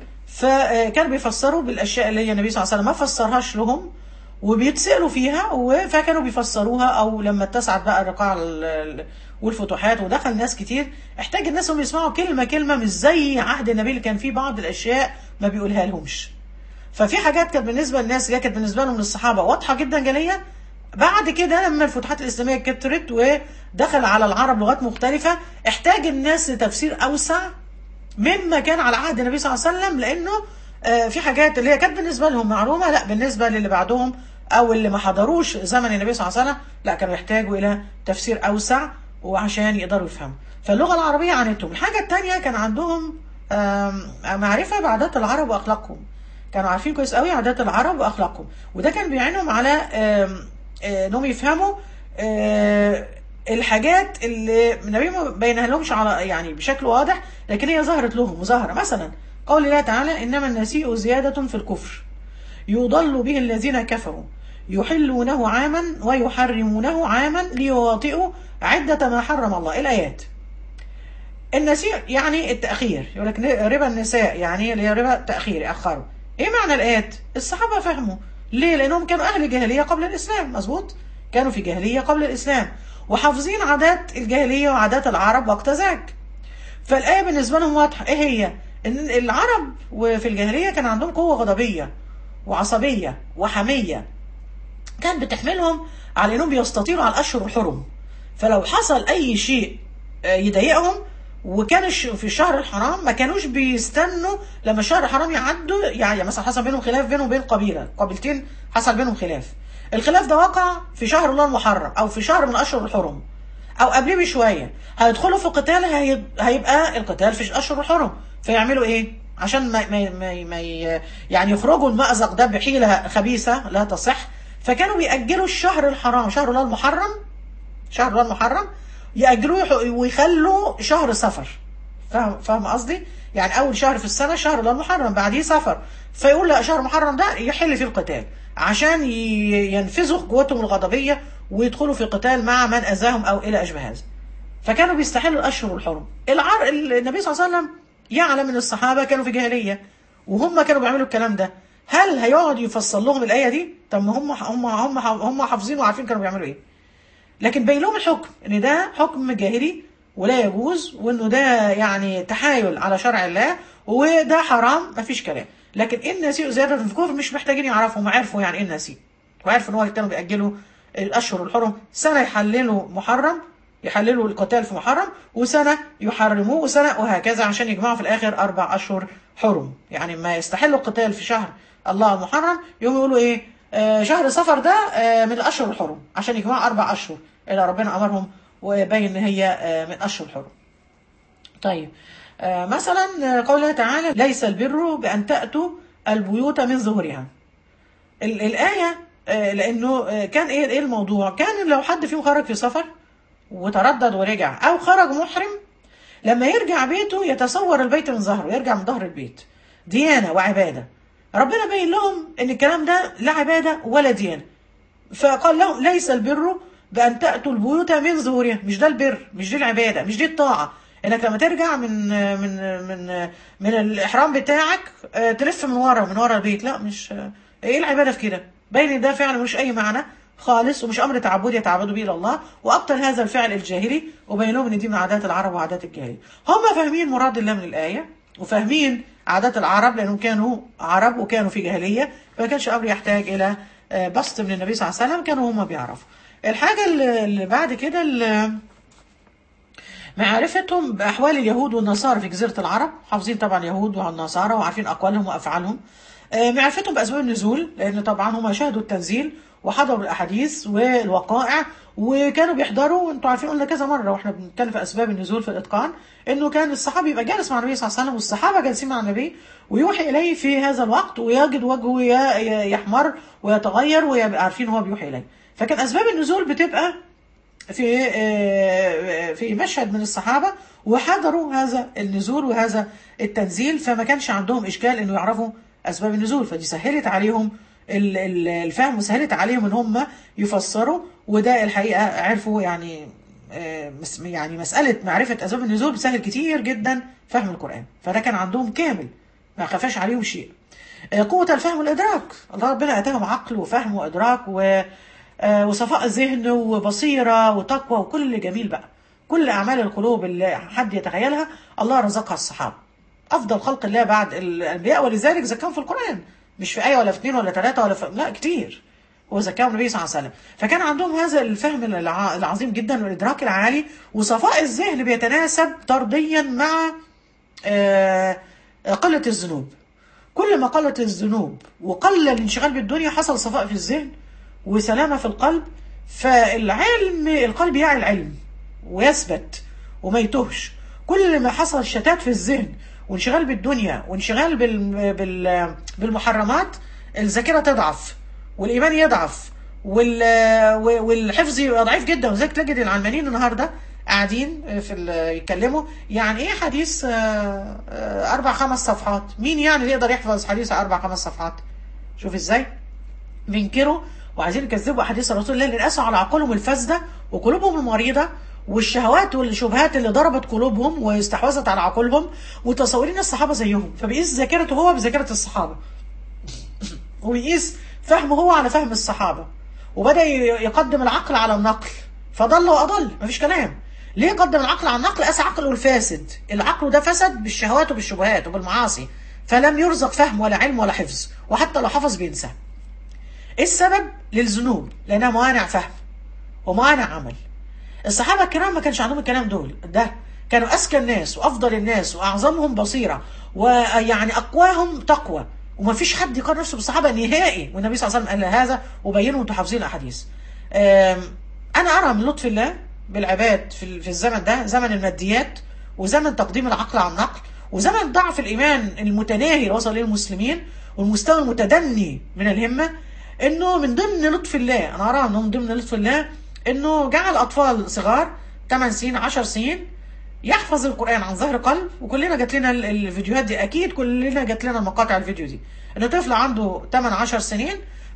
فكانوا بيفسروا بالاشياء اللي هي النبي صلى الله عليه وسلم ما فسرهاش لهم وبيتسالوا فيها و- فكانوا بيفسروها او لما اتسعت بقى الرقاع ال- ال- والفتوحات ودخل ناس كتير احتاج الناس هم يسمعوا كلمه كلمه مش زي عهد النبي اللي كان فيه بعض الاشياء ما بيقولها لهمش ففي حاجات كانت بالنسبه للناس اللي هي كانت بالنسبه لهم للصحابه واضحه جدا جليه بعد كده لما الفتوحات الاسلاميه كترت ودخل على العرب لغات مختلفه احتاج الناس لتفسير اوسع مما كان على عهد النبي صلى الله عليه وسلم لانه آه، في حاجات اللي هي كانت بالنسبه لهم معلومه لا بالنسبه للي بعدهم او اللي ما حضروش زمن النبي صلى الله عليه وسلم لا كانوا يحتاجوا الى تفسير اوسع وعشان يقدروا يفهموا فاللغه العربيه عنتهم الحاجه الثانيه كان عندهم آم، معرفه بعادات العرب واخلاقهم كانوا عارفين كويس قوي عادات العرب واخلاقهم وده كان بيعينهم على آم، آه، انهم يفهموا آه، الحاجات اللي النبي ما بينها لهمش على يعني بشكل واضح لكن هي ظهرت لهم وظاهره مثلا قول الله تعالى انما النسيء زياده في الكفر يضل به الذين كفروا يحلونه عاما ويحرمونه عاما ليواطئوا عدة ما حرم الله الآيات النسيء يعني التأخير يقول لك ربا النساء يعني اللي هي ربا تأخير يأخروا ايه معنى الآيات الصحابة فهموا ليه لأنهم كانوا أهل جاهلية قبل الإسلام مظبوط كانوا في جاهلية قبل الإسلام وحافظين عادات الجاهلية وعادات العرب وقت ذاك فالآية بالنسبة لهم واضحة ايه هي ان العرب وفي الجاهلية كان عندهم قوة غضبية وعصبية وحمية كان بتحملهم على انهم بيستطيروا على الاشهر الحرم فلو حصل اي شيء آه، يضايقهم وكان الش- في الشهر الحرام ما كانوش بيستنوا لما الشهر الحرام يعدوا يعني مثلا حصل بينهم خلاف بينهم وبين قبيله قبيلتين حصل بينهم خلاف الخلاف ده وقع في شهر الله المحرم او في شهر من اشهر الحرم او قبليه بشويه هيدخلوا في قتال هي... هيبقى القتال في الاشهر الحرم فيعملوا ايه عشان ما ما ما, ما ي- يعني يخرجوا المأزق ده بحيله خبيثه لا تصح فكانوا بيأجلوا الشهر الحرام شهر الله المحرم شهر الله المحرم يأجلوه يح- ويخلوا شهر صفر فاهم فاهم قصدي؟ يعني أول شهر في السنة شهر الله المحرم بعديه صفر فيقول لا شهر محرم ده يحل فيه القتال عشان ي- ينفذوا قوتهم الغضبيه ويدخلوا في قتال مع من اذاهم او الى اشبه هذا فكانوا بيستحلوا الاشهر الحرم العر... النبي صلى الله عليه وسلم يعلم ان الصحابه كانوا في جاهليه وهم كانوا بيعملوا الكلام ده هل هيقعد يفصل لهم الايه دي طب ما هم هم هم هم حافظين وعارفين كانوا بيعملوا ايه لكن بين لهم الحكم ان ده حكم جاهلي ولا يجوز وانه ده يعني تحايل على شرع الله وده حرام مفيش كلام لكن ان نسيء زياده في الكفر مش محتاجين يعرفوا ما عرفوا يعني ايه النسيء وعرفوا ان هو كانوا بيأجلوا الاشهر الحرم سنه يحللوا محرم يحللوا القتال في محرم وسنه يحرموه وسنه وهكذا عشان يجمعوا في الاخر اربع اشهر حرم يعني ما يستحلوا القتال في شهر الله المحرم يوم يقولوا ايه آه شهر صفر ده آه من الاشهر الحرم عشان يجمعوا اربع اشهر اللي ربنا امرهم ويبين ان هي آه من اشهر الحرم طيب آه مثلا آه، قوله تعالى ليس البر بان تاتوا البيوت من ظهورها ال- الآية آه، لأنه آه، كان إيه إيه الموضوع؟ كان لو حد فيهم خرج في سفر وتردد ورجع أو خرج محرم لما يرجع بيته يتصور البيت من ظهره يرجع من ظهر البيت ديانة وعبادة ربنا بين لهم إن الكلام ده لا عبادة ولا ديانة فقال لهم ليس البر بأن تأتوا البيوت من ظهورها مش ده البر مش دي العبادة مش دي الطاعة انك لما ترجع من من من من الاحرام بتاعك آه، تلف من ورا من ورا البيت لا مش آه، ايه العباده في كده باين إن ده فعل ملوش اي معنى خالص ومش امر تعبدي يتعبدوا به الى الله وابطل هذا الفعل الجاهلي وبين لهم ان دي من عادات العرب وعادات الجاهليه هم فاهمين مراد الله من الايه وفاهمين عادات العرب لانهم كانوا عرب وكانوا في جاهليه فما كانش امر يحتاج الى آه، بسط من النبي صلى الله عليه وسلم كانوا هم بيعرفوا الحاجه اللي اللي بعد كده اللي معرفتهم بأحوال اليهود والنصارى في جزيرة العرب حافظين طبعا اليهود والنصارى وعارفين أقوالهم وأفعالهم آه، معرفتهم بأسباب النزول لأن طبعا هم شاهدوا التنزيل وحضروا الأحاديث والوقائع وكانوا بيحضروا انتوا عارفين قلنا كذا مرة واحنا بنتكلم في أسباب النزول في الإتقان إنه كان الصحابي يبقى جالس مع النبي صلى الله عليه وسلم والصحابة جالسين مع النبي ويوحي إليه في هذا الوقت ويجد وجهه ي- ي- يحمر ويتغير ويبقى عارفين هو بيوحي إليه فكان أسباب النزول بتبقى في آه، في مشهد من الصحابة وحضروا هذا النزول وهذا التنزيل فما كانش عندهم إشكال إنه يعرفوا أسباب النزول فدي سهلت عليهم ال- ال- الفهم وسهلت عليهم إن هم يفسروا وده الحقيقة عرفوا يعني آه، مس- يعني مسألة معرفة أسباب النزول بسهل كتير جدا فهم القرآن فده كان عندهم كامل ما خفاش عليهم شيء آه، قوة الفهم والإدراك الله ربنا أتاهم عقل وفهم وإدراك و آه، وصفاء ذهن وبصيرة وتقوى وكل اللي جميل بقى كل أعمال القلوب اللي حد يتخيلها الله رزقها الصحابة أفضل خلق الله بعد الأنبياء ولذلك زكاهم في القرآن مش في آية ولا في اثنين ولا ثلاثة ولا في لا كتير هو زكاهم النبي صلى الله عليه وسلم فكان عندهم هذا الفهم الع- العظيم جدا والإدراك العالي وصفاء الذهن بيتناسب طرديا مع آه، قلة الذنوب كل ما قلت الذنوب وقل الانشغال بالدنيا حصل صفاء في الذهن وسلامة في القلب فالعلم القلب يعي العلم ويثبت وما يتهش كل ما حصل شتات في الذهن وانشغال بالدنيا وانشغال بال... بال... بالمحرمات الذاكرة تضعف والإيمان يضعف وال... والحفظ يبقى ضعيف جدا وذلك تجد العلمانيين النهارده قاعدين في ال- يتكلموا يعني ايه حديث آه، آه، اربع خمس صفحات مين يعني اللي يقدر يحفظ حديث اربع خمس صفحات شوف ازاي بينكروا وعايزين يكذبوا احاديث رسول الله لان اسعوا على عقولهم الفاسده وقلوبهم المريضه والشهوات والشبهات اللي ضربت قلوبهم واستحوذت على عقولهم وتصورين الصحابه زيهم فبيقيس ذاكرته هو بذاكره الصحابه ويقيس فهمه هو على فهم الصحابه وبدا ي- يقدم العقل على النقل فضل واضل مفيش كلام ليه قدم العقل على النقل قاس عقله الفاسد العقل ده فسد بالشهوات وبالشبهات وبالمعاصي فلم يرزق فهم ولا علم ولا حفظ وحتى لو حفظ بينسى ايه السبب للذنوب لانها موانع فهم وموانع عمل الصحابه الكرام ما كانش عندهم الكلام دول ده كانوا اذكى الناس وافضل الناس واعظمهم بصيره ويعني اقواهم تقوى وما فيش حد يقارن نفسه بالصحابه نهائي والنبي صلى الله عليه وسلم قال هذا وبينوا انتم حافظين الاحاديث آم، انا ارى من لطف الله بالعباد في ال- في الزمن ده زمن الماديات وزمن تقديم العقل على النقل وزمن ضعف الايمان المتناهي اللي وصل اليه المسلمين والمستوى المتدني من الهمه انه من ضمن لطف الله انا ارى انه من ضمن لطف الله انه جعل اطفال صغار 8 سنين 10 سنين يحفظ القران عن ظهر قلب وكلنا جات لنا ال- الفيديوهات دي اكيد كلنا جات لنا المقاطع الفيديو دي ان طفل عنده 8 10 سنين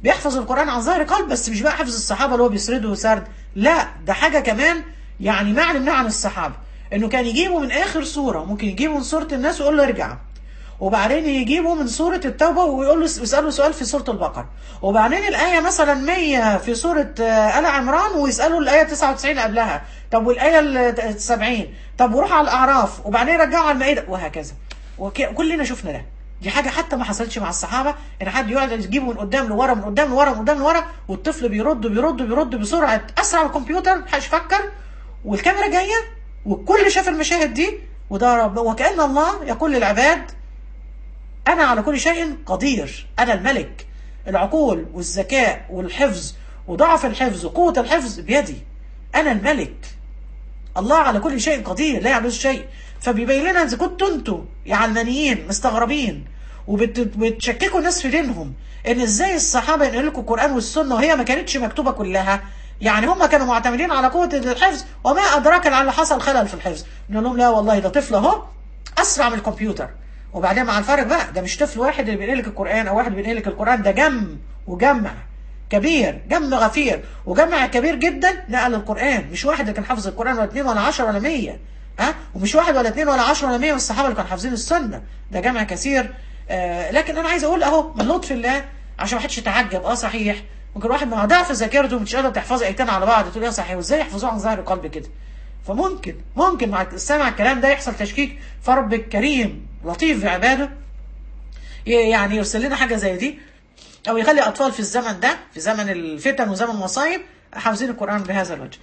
بيحفظ القران عن ظهر قلب بس مش بقى حفظ الصحابه اللي هو بيسردوا سرد لا ده حاجه كمان يعني معلم عن الصحابه انه كان يجيبه من اخر سوره ممكن يجيبه من سوره الناس ويقول له ارجع وبعدين يجيبه من سورة التوبة ويقول له يسأله سؤال في سورة البقرة وبعدين الآية مثلا 100 في سورة آه، آل عمران ويسأله الآية 99 قبلها طب والآية ال 70 طب وروح على الأعراف وبعدين يرجعوا على المائدة وهكذا وكلنا شفنا ده دي حاجة حتى ما حصلتش مع الصحابة إن حد يقعد يجيبه من قدام لورا من قدام لورا من قدام لورا والطفل بيرد بيرد بيرد بسرعة أسرع من الكمبيوتر محدش يفكر والكاميرا جاية والكل شاف المشاهد دي وده رب وكأن الله يقول للعباد أنا على كل شيء قدير أنا الملك العقول والذكاء والحفظ وضعف الحفظ وقوة الحفظ بيدي أنا الملك الله على كل شيء قدير لا يعجز شيء فبيبين لنا إذا كنتوا أنتوا يا علمانيين مستغربين وبتشككوا الناس في دينهم إن إزاي الصحابة ينقلوا لكم القرآن والسنة وهي ما كانتش مكتوبة كلها يعني هم كانوا معتمدين على قوة الحفظ وما أدراك لعل حصل خلل في الحفظ نقول لهم لا والله ده طفل أهو أسرع من الكمبيوتر وبعدين مع الفرق بقى ده مش طفل واحد اللي بينقل لك القرآن أو واحد بينقل لك القرآن ده جم وجمع كبير جم غفير وجمع كبير جدا نقل القرآن مش واحد اللي كان حافظ القرآن ولا اثنين ولا عشرة ولا مية ها ومش واحد ولا اثنين ولا عشرة ولا مية من الصحابة اللي كانوا حافظين السنة ده جمع كثير آه لكن أنا عايز أقول أهو من لطف الله عشان ما حدش يتعجب أه صحيح ممكن واحد مع ضعف ذاكرته مش قادر تحفظ ايتين على بعض تقول يا صحيح وازاي يحفظوها عن ظهر قلب كده فممكن ممكن مع السمع الكلام ده يحصل تشكيك فرب كريم لطيف في عباده يعني يرسل لنا حاجه زي دي او يخلي اطفال في الزمن ده في زمن الفتن وزمن المصايب حافظين القران بهذا الوجه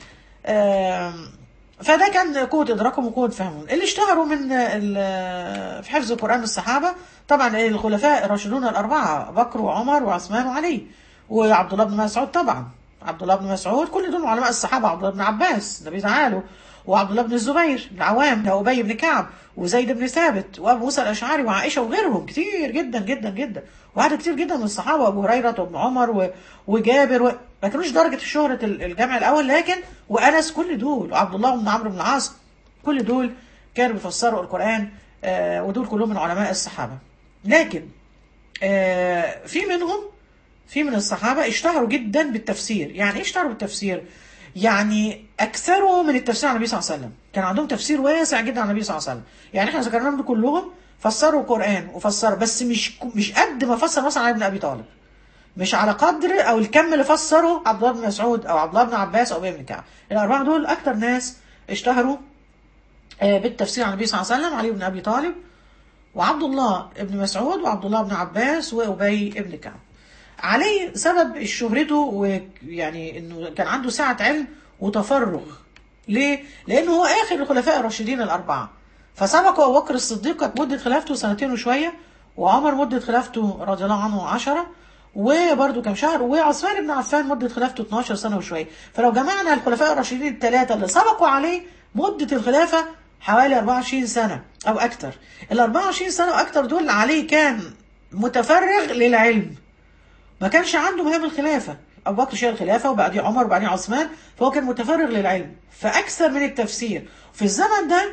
فده كان قوة إدراكهم وقوة فهمهم اللي اشتهروا من في حفظ القرآن الصحابة طبعا الخلفاء الراشدون الأربعة بكر وعمر وعثمان وعلي وعبد الله بن مسعود طبعا عبد الله بن مسعود كل دول علماء الصحابة عبد الله بن عباس النبي تعالوا وعبد الله بن الزبير بن عوام وأبي بن كعب وزيد بن ثابت وابو موسى الاشعري وعائشه وغيرهم كتير جدا جدا جدا وعدد كتير جدا من الصحابه ابو هريره وابن عمر و... وجابر و... ما كانوش درجه شهره الجمع الاول لكن وانس كل دول وعبد الله بن عمرو بن العاص كل دول كانوا بيفسروا القران آه ودول كلهم من علماء الصحابه لكن آه في منهم في من الصحابه اشتهروا جدا بالتفسير يعني ايه اشتهروا بالتفسير يعني اكثروا من التفسير عن النبي صلى الله عليه وسلم كان عندهم تفسير واسع جدا عن النبي صلى الله عليه وسلم يعني احنا ذكرناهم دول كلهم فسروا القران وفسروا بس مش مش قد ما فسر مثلا علي بن ابي طالب مش على قدر او الكم اللي فسره عبد الله بن مسعود او عبد الله بن عباس او ابي بن كعب الاربعه دول اكثر ناس اشتهروا بالتفسير عن النبي صلى الله عليه وسلم علي بن ابي طالب وعبد الله بن مسعود وعبد الله بن عباس وابي بن كعب عليه سبب شهرته ويعني انه كان عنده سعة علم وتفرغ ليه؟ لانه هو اخر الخلفاء الراشدين الاربعه فسبق ابو بكر الصديق كانت مده خلافته سنتين وشويه وعمر مده خلافته رضي الله عنه 10 وبرده كام شهر وعثمان بن عفان مده خلافته 12 سنه وشويه فلو جمعنا الخلفاء الراشدين الثلاثه اللي سبقوا عليه مده الخلافه حوالي 24 سنه او اكثر ال 24 سنه واكثر دول عليه كان متفرغ للعلم ما كانش عنده مهام الخلافة أبو بكر شال الخلافة وبعدين عمر وبعدين عثمان فهو كان متفرغ للعلم فأكثر من التفسير في الزمن ده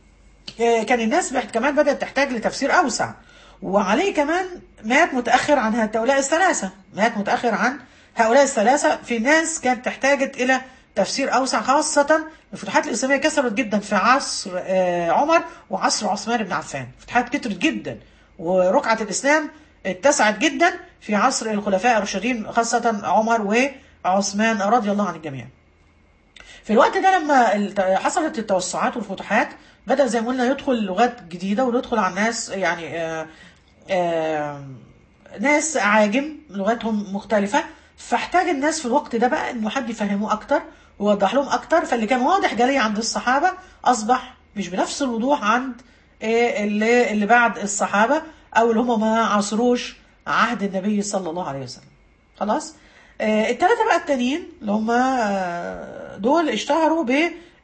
كان الناس كمان بدأت تحتاج لتفسير أوسع وعليه كمان مات متأخر عن هؤلاء الثلاثة مات متأخر عن هؤلاء الثلاثة في ناس كانت تحتاجت إلى تفسير أوسع خاصة الفتوحات الإسلامية كثرت جدا في عصر عمر وعصر عثمان بن عفان فتوحات كثرت جدا ورقعة الإسلام اتسعت جدا في عصر الخلفاء الراشدين خاصة عمر وعثمان رضي الله عن الجميع. في الوقت ده لما حصلت التوسعات والفتوحات بدأ زي ما قلنا يدخل لغات جديدة وندخل على الناس يعني آآ آآ ناس عاجم لغاتهم مختلفة فاحتاج الناس في الوقت ده بقى انه حد يفهمه اكتر ويوضح لهم اكتر فاللي كان واضح جلي عند الصحابة اصبح مش بنفس الوضوح عند اللي, اللي بعد الصحابة او اللي هم ما عاصروش عهد النبي صلى الله عليه وسلم خلاص آه الثلاثه بقى التانيين اللي هم آه دول اشتهروا ب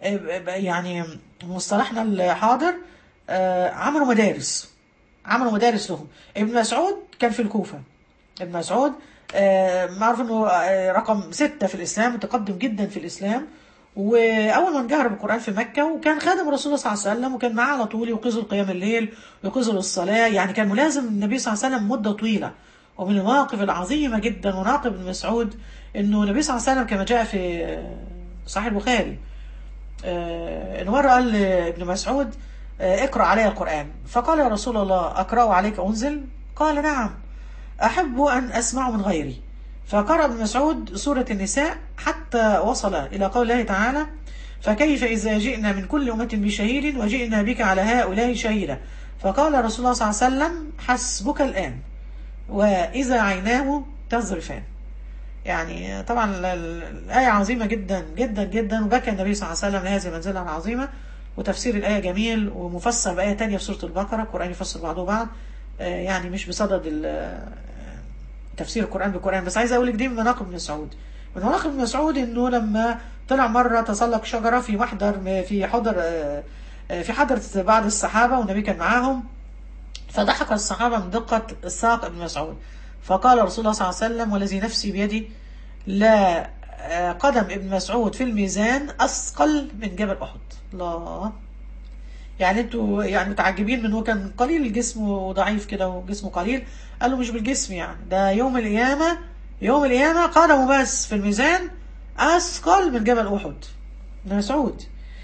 يعني مصطلحنا الحاضر آه عملوا مدارس عملوا مدارس لهم ابن مسعود كان في الكوفه ابن مسعود آه معروف انه آه رقم ستة في الاسلام متقدم جدا في الاسلام واول ما انجهر بالقران في مكه وكان خادم الرسول صلى الله عليه وسلم وكان معاه على طول يوقظه قيام الليل ويوقظه للصلاه يعني كان ملازم النبي صلى الله عليه وسلم مده طويله ومن المواقف العظيمة جدا مناقب ابن مسعود انه النبي صلى الله عليه وسلم كما جاء في صحيح البخاري آه، ان مرة قال لابن مسعود آه، اقرأ علي القرآن فقال يا رسول الله أقرأ عليك أنزل قال نعم أحب أن أسمع من غيري فقرأ ابن مسعود سورة النساء حتى وصل إلى قول الله تعالى فكيف إذا جئنا من كل أمة بشهيد وجئنا بك على هؤلاء شهيدا فقال رسول الله صلى الله عليه وسلم حسبك الآن وإذا عيناه تذرفان يعني طبعا ال- ال- الآية عظيمة جدا جدا جدا وبكى النبي صلى الله عليه وسلم لهذه المنزلة العظيمة وتفسير الآية جميل ومفسر بآية تانية في سورة البقرة القرآن يفسر بعضه بعض آه، يعني مش بصدد ال- آه، تفسير القرآن بالقرآن بس عايز أقول لك دي من مناقب ابن مسعود من مناقب ابن مسعود إنه لما طلع مرة تسلق شجرة في محضر في حضر آه، آه، في حضرة بعض الصحابة والنبي كان معاهم فضحك الصحابة من دقة ساق ابن مسعود فقال رسول الله صلى الله عليه وسلم والذي نفسي بيدي لا آه، قدم ابن مسعود في الميزان أثقل من جبل أحد الله يعني انتوا يعني متعجبين من هو كان قليل الجسم وضعيف كده وجسمه قليل قال له مش بالجسم يعني ده يوم القيامة يوم القيامة قدمه بس في الميزان أثقل من جبل أحد ابن مسعود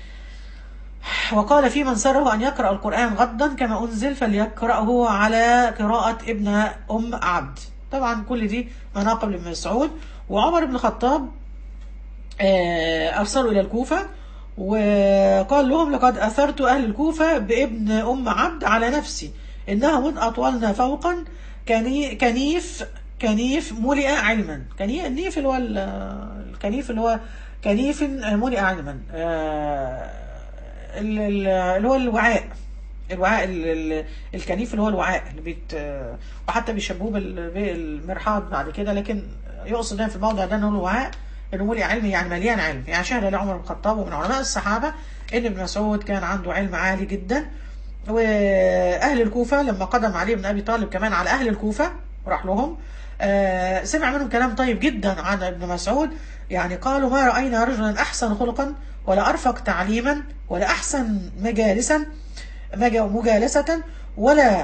وقال في من سره أن يقرأ القرآن غدا كما أنزل فليقرأه على قراءة ابن أم عبد طبعا كل دي مناقب لابن مسعود وعمر بن الخطاب آه، أرسلوا إلى الكوفة وقال لهم لقد أثرت أهل الكوفة بابن أم عبد على نفسي إنه من أطولنا فوقا كني- كنيف كنيف ملئ علما كني- النيف اللي هو ال- الكنيف اللي هو كنيف ملئ علما آه، ال- ال- اللي هو الوعاء الوعاء ال- ال- الكنيف اللي هو الوعاء اللي بيت وحتى بيشبهوه بال- بالمرحاض بعد كده لكن يقصد هنا في الموضع ده انه الوعاء انه ملي علم يعني مليان علم يعني شهد لعمر بن الخطاب ومن علماء الصحابه ان ابن مسعود كان عنده علم عالي جدا واهل الكوفه لما قدم علي بن ابي طالب كمان على اهل الكوفه راح لهم آه، سمع منهم كلام طيب جدا عن ابن مسعود يعني قالوا ما راينا رجلا احسن خلقا ولا ارفق تعليما ولا احسن مجالسا مجا- مجالسه ولا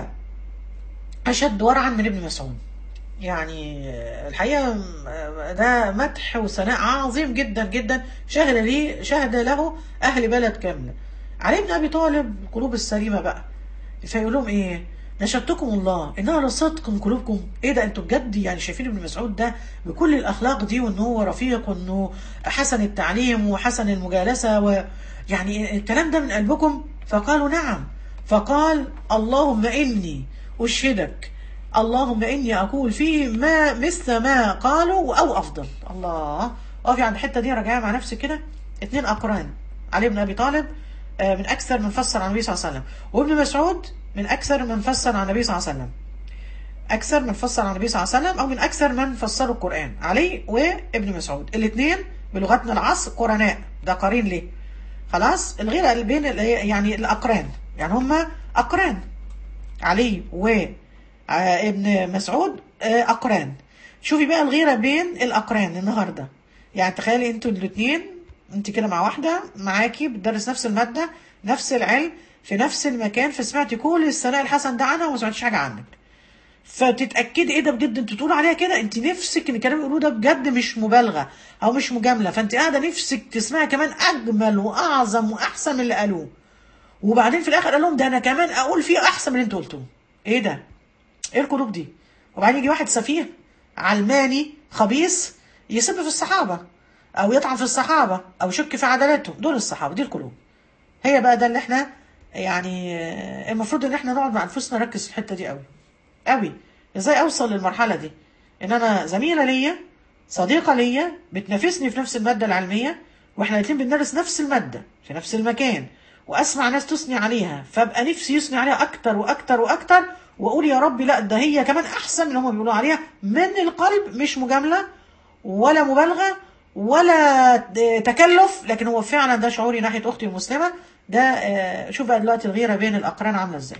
اشد ورعا من ابن مسعود يعني الحقيقة ده مدح وثناء عظيم جدا جدا شهد لي شهد له أهل بلد كاملة علي بن أبي طالب القلوب السليمة بقى فيقول لهم إيه نشدتكم الله إنها لصدق من قلوبكم إيه ده أنتوا بجد يعني شايفين ابن مسعود ده بكل الأخلاق دي وإن هو رفيق وإنه حسن التعليم وحسن المجالسة ويعني الكلام ده من قلبكم فقالوا نعم فقال اللهم إني أشهدك اللهم إني أقول فيه ما مثل ما قالوا أو أفضل الله أقفي عند الحتة دي راجعة مع نفسك كده اتنين أقران علي بن أبي طالب آه، من أكثر من فسر عن النبي صلى الله عليه وسلم وابن مسعود من أكثر من فسر عن النبي صلى الله عليه وسلم أكثر من فسر عن النبي صلى الله عليه وسلم أو من أكثر من فسروا القرآن علي وابن مسعود الاثنين بلغتنا العصر قرناء ده قرين ليه خلاص الغيرة اللي بين ال- يعني الأقران يعني هما أقران علي وابن مسعود آه، أقران شوفي بقى الغيرة بين الأقران النهاردة يعني تخيلي انتوا الاثنين انت كده مع واحدة معاكي بتدرس نفس المادة نفس العلم في نفس المكان فسمعتي كل الثناء الحسن ده عنها وما سمعتيش حاجة عنك فتتاكدي ايه ده بجد انت تقول عليها كده انت نفسك ان الكلام اللي بيقولوه ده بجد مش مبالغه او مش مجامله فانت قاعده نفسك تسمعي كمان اجمل واعظم واحسن من اللي قالوه وبعدين في الاخر قال لهم ده انا كمان اقول فيه احسن من اللي انتوا قلتوه ايه ده ايه القلوب دي وبعدين يجي واحد سفيه علماني خبيث يسب في الصحابه او يطعن في الصحابه او يشك في عدالتهم دول الصحابه دي القلوب هي بقى ده اللي احنا يعني آه، المفروض ان احنا نقعد مع انفسنا نركز في الحته دي قوي قوي ازاي اوصل للمرحله دي ان انا زميله ليا صديقه ليا بتنافسني في نفس الماده العلميه واحنا الاثنين بندرس نفس الماده في نفس المكان واسمع ناس تثني عليها فابقى نفسي يثني عليها اكتر واكتر واكتر واقول يا ربي لا ده هي كمان احسن من اللي هم بيقولوا عليها من القلب مش مجامله ولا مبالغه ولا تكلف لكن هو فعلا ده شعوري ناحيه اختي المسلمه ده آه، شوف بقى دلوقتي الغيره بين الاقران عامله ازاي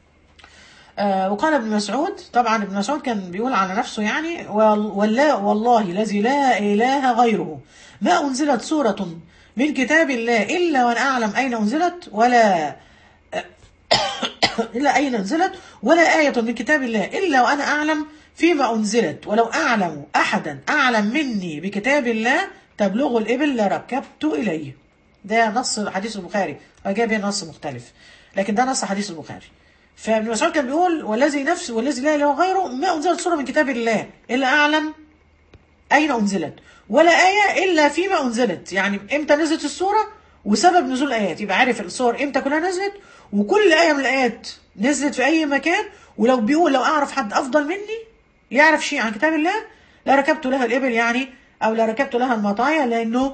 آه، وقال ابن مسعود طبعا ابن مسعود كان بيقول على نفسه يعني وال- والله والله الذي لا اله غيره ما انزلت سوره من كتاب الله الا وانا اعلم اين انزلت ولا الا اين انزلت ولا ايه من كتاب الله الا وانا اعلم فيما أنزلت ولو أعلم أحدا أعلم مني بكتاب الله تبلغ الإبل لركبت إليه ده نص حديث البخاري وجاب هنا نص مختلف لكن ده نص حديث البخاري فابن مسعود كان بيقول والذي نفسي والذي لا اله غيره ما انزلت سوره من كتاب الله الا اعلم اين انزلت ولا ايه الا فيما انزلت يعني امتى نزلت السوره وسبب نزول الايات يبقى عارف السور امتى كلها نزلت وكل ايه من الايات نزلت في اي مكان ولو بيقول لو اعرف حد افضل مني يعرف شيء عن كتاب الله لا ركبت لها الابل يعني او لا ركبت لها المطايا لانه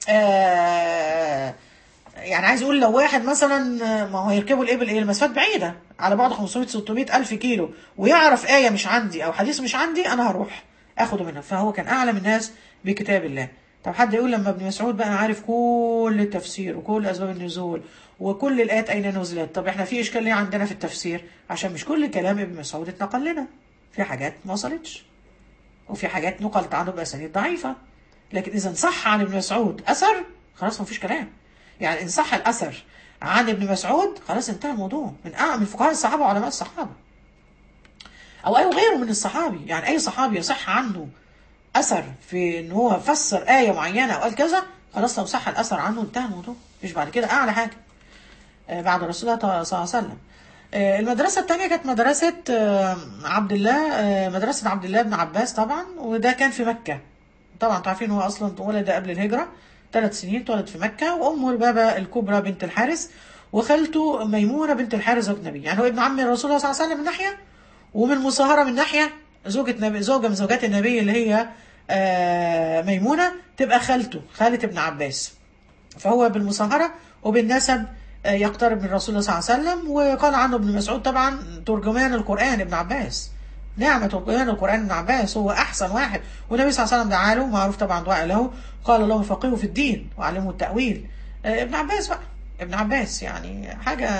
آه يعني عايز اقول لو واحد مثلا ما هو يركبوا الابل ايه المسافات بعيده على بعد 500 600 الف كيلو ويعرف ايه مش عندي او حديث مش عندي انا هروح اخده منه فهو كان اعلم الناس بكتاب الله طب حد يقول لما ابن مسعود بقى عارف كل التفسير وكل اسباب النزول وكل الايات اين نزلت طب احنا في اشكال ليه عندنا في التفسير عشان مش كل كلام ابن مسعود اتنقل لنا في حاجات ما وصلتش وفي حاجات نقلت عنه باسانيد ضعيفه لكن اذا صح عن ابن مسعود اثر خلاص ما فيش كلام يعني ان صح الاثر عن ابن مسعود خلاص انتهى الموضوع من من فقهاء الصحابه وعلماء الصحابه او اي غيره من الصحابي يعني اي صحابي يصح عنه اثر في ان هو فسر ايه معينه او قال كذا خلاص لو صح الاثر عنه انتهى الموضوع مش بعد كده اعلى حاجه بعد رسول الله صلى الله عليه وسلم المدرسة الثانية كانت مدرسة عبد الله مدرسة عبد الله بن عباس طبعا وده كان في مكة طبعا انتوا عارفين هو اصلا ولد قبل الهجرة ثلاث سنين اتولد في مكة وأمه البابا الكبرى بنت الحارث وخالته ميمونة بنت الحارث زوج النبي يعني هو ابن عم الرسول صلى الله عليه وسلم من ناحية ومن مصاهرة من ناحية زوجة نبي زوجة من زوجات النبي اللي هي ميمونة تبقى خالته خالة ابن عباس فهو بالمصاهرة وبالنسب يقترب من الرسول صلى الله عليه وسلم وقال عنه ابن مسعود طبعا ترجمان القرآن ابن عباس نعمة ترجمان القرآن ابن عباس هو أحسن واحد والنبي صلى الله عليه وسلم دعا له معروف طبعا دعاء له قال له فقهه في الدين وعلمه التأويل ابن عباس بقى ابن عباس يعني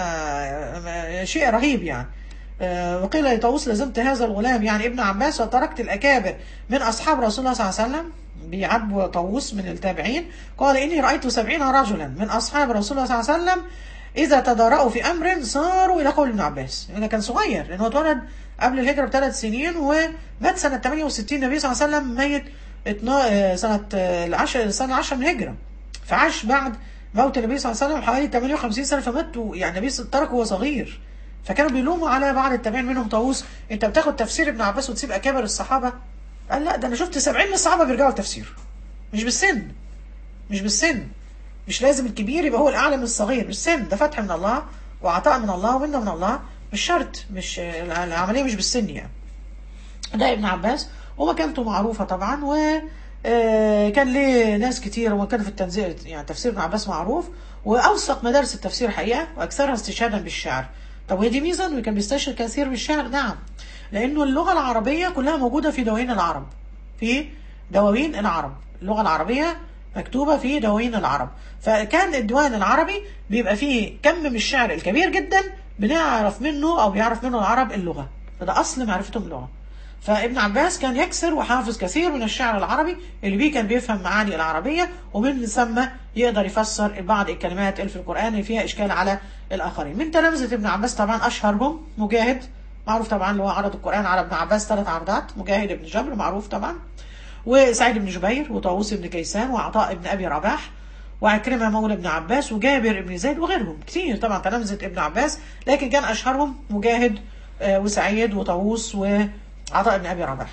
حاجة شيء رهيب يعني وقيل لطاووس لزمت هذا الغلام يعني ابن عباس وتركت الأكابر من أصحاب رسول الله صلى الله عليه وسلم بيعاتبوا طاووس من التابعين قال إني رأيت سبعين رجلا من أصحاب رسول الله صلى الله عليه وسلم إذا تدارأوا في أمر صاروا إلى قول ابن عباس لأنه كان صغير لأنه اتولد قبل الهجرة بثلاث سنين ومات سنة 68 النبي صلى الله عليه وسلم ميت سنة العشر سنة 10 من الهجرة فعاش بعد موت النبي صلى الله عليه وسلم حوالي 58 سنة فمات يعني النبي تركه وهو صغير فكانوا بيلوموا على بعض التابعين منهم طاووس انت بتاخد تفسير ابن عباس وتسيب اكابر الصحابه قال لا ده انا شفت 70 من الصحابه بيرجعوا التفسير مش بالسن مش بالسن مش لازم الكبير يبقى هو الاعلى من الصغير مش سن ده فتح من الله وعطاء من الله ومنه من الله مش شرط مش العمليه مش بالسن يعني ده ابن عباس ومكانته معروفه طبعا و كان ليه ناس كتير وكان في التنزيل يعني تفسير ابن عباس معروف واوثق مدارس التفسير حقيقه واكثرها استشهادا بالشعر طب وهي دي ميزه انه كان بيستشهد كثير بالشعر نعم لانه اللغه العربيه كلها موجوده في دواوين العرب في دواوين العرب اللغه العربيه مكتوبه في دواوين العرب فكان الديوان العربي بيبقى فيه كم من الشعر الكبير جدا بنعرف منه او بيعرف منه العرب اللغه فده اصل معرفتهم اللغه فابن عباس كان يكسر وحافظ كثير من الشعر العربي اللي بيه كان بيفهم معاني العربية ومن ثم يقدر يفسر بعض الكلمات اللي في القرآن اللي فيها إشكال على الآخرين من تلامذة ابن عباس طبعا أشهرهم مجاهد معروف طبعا اللي هو عرض القرآن على ابن عباس ثلاث عرضات مجاهد ابن جبر معروف طبعا وسعيد بن جبير وطاووس بن كيسان وعطاء بن أبي رباح وعكرمة مولى ابن عباس وجابر بن زيد وغيرهم كتير طبعا تلامذة ابن عباس لكن كان أشهرهم مجاهد وسعيد وطاووس و عطاء بن ابي رباح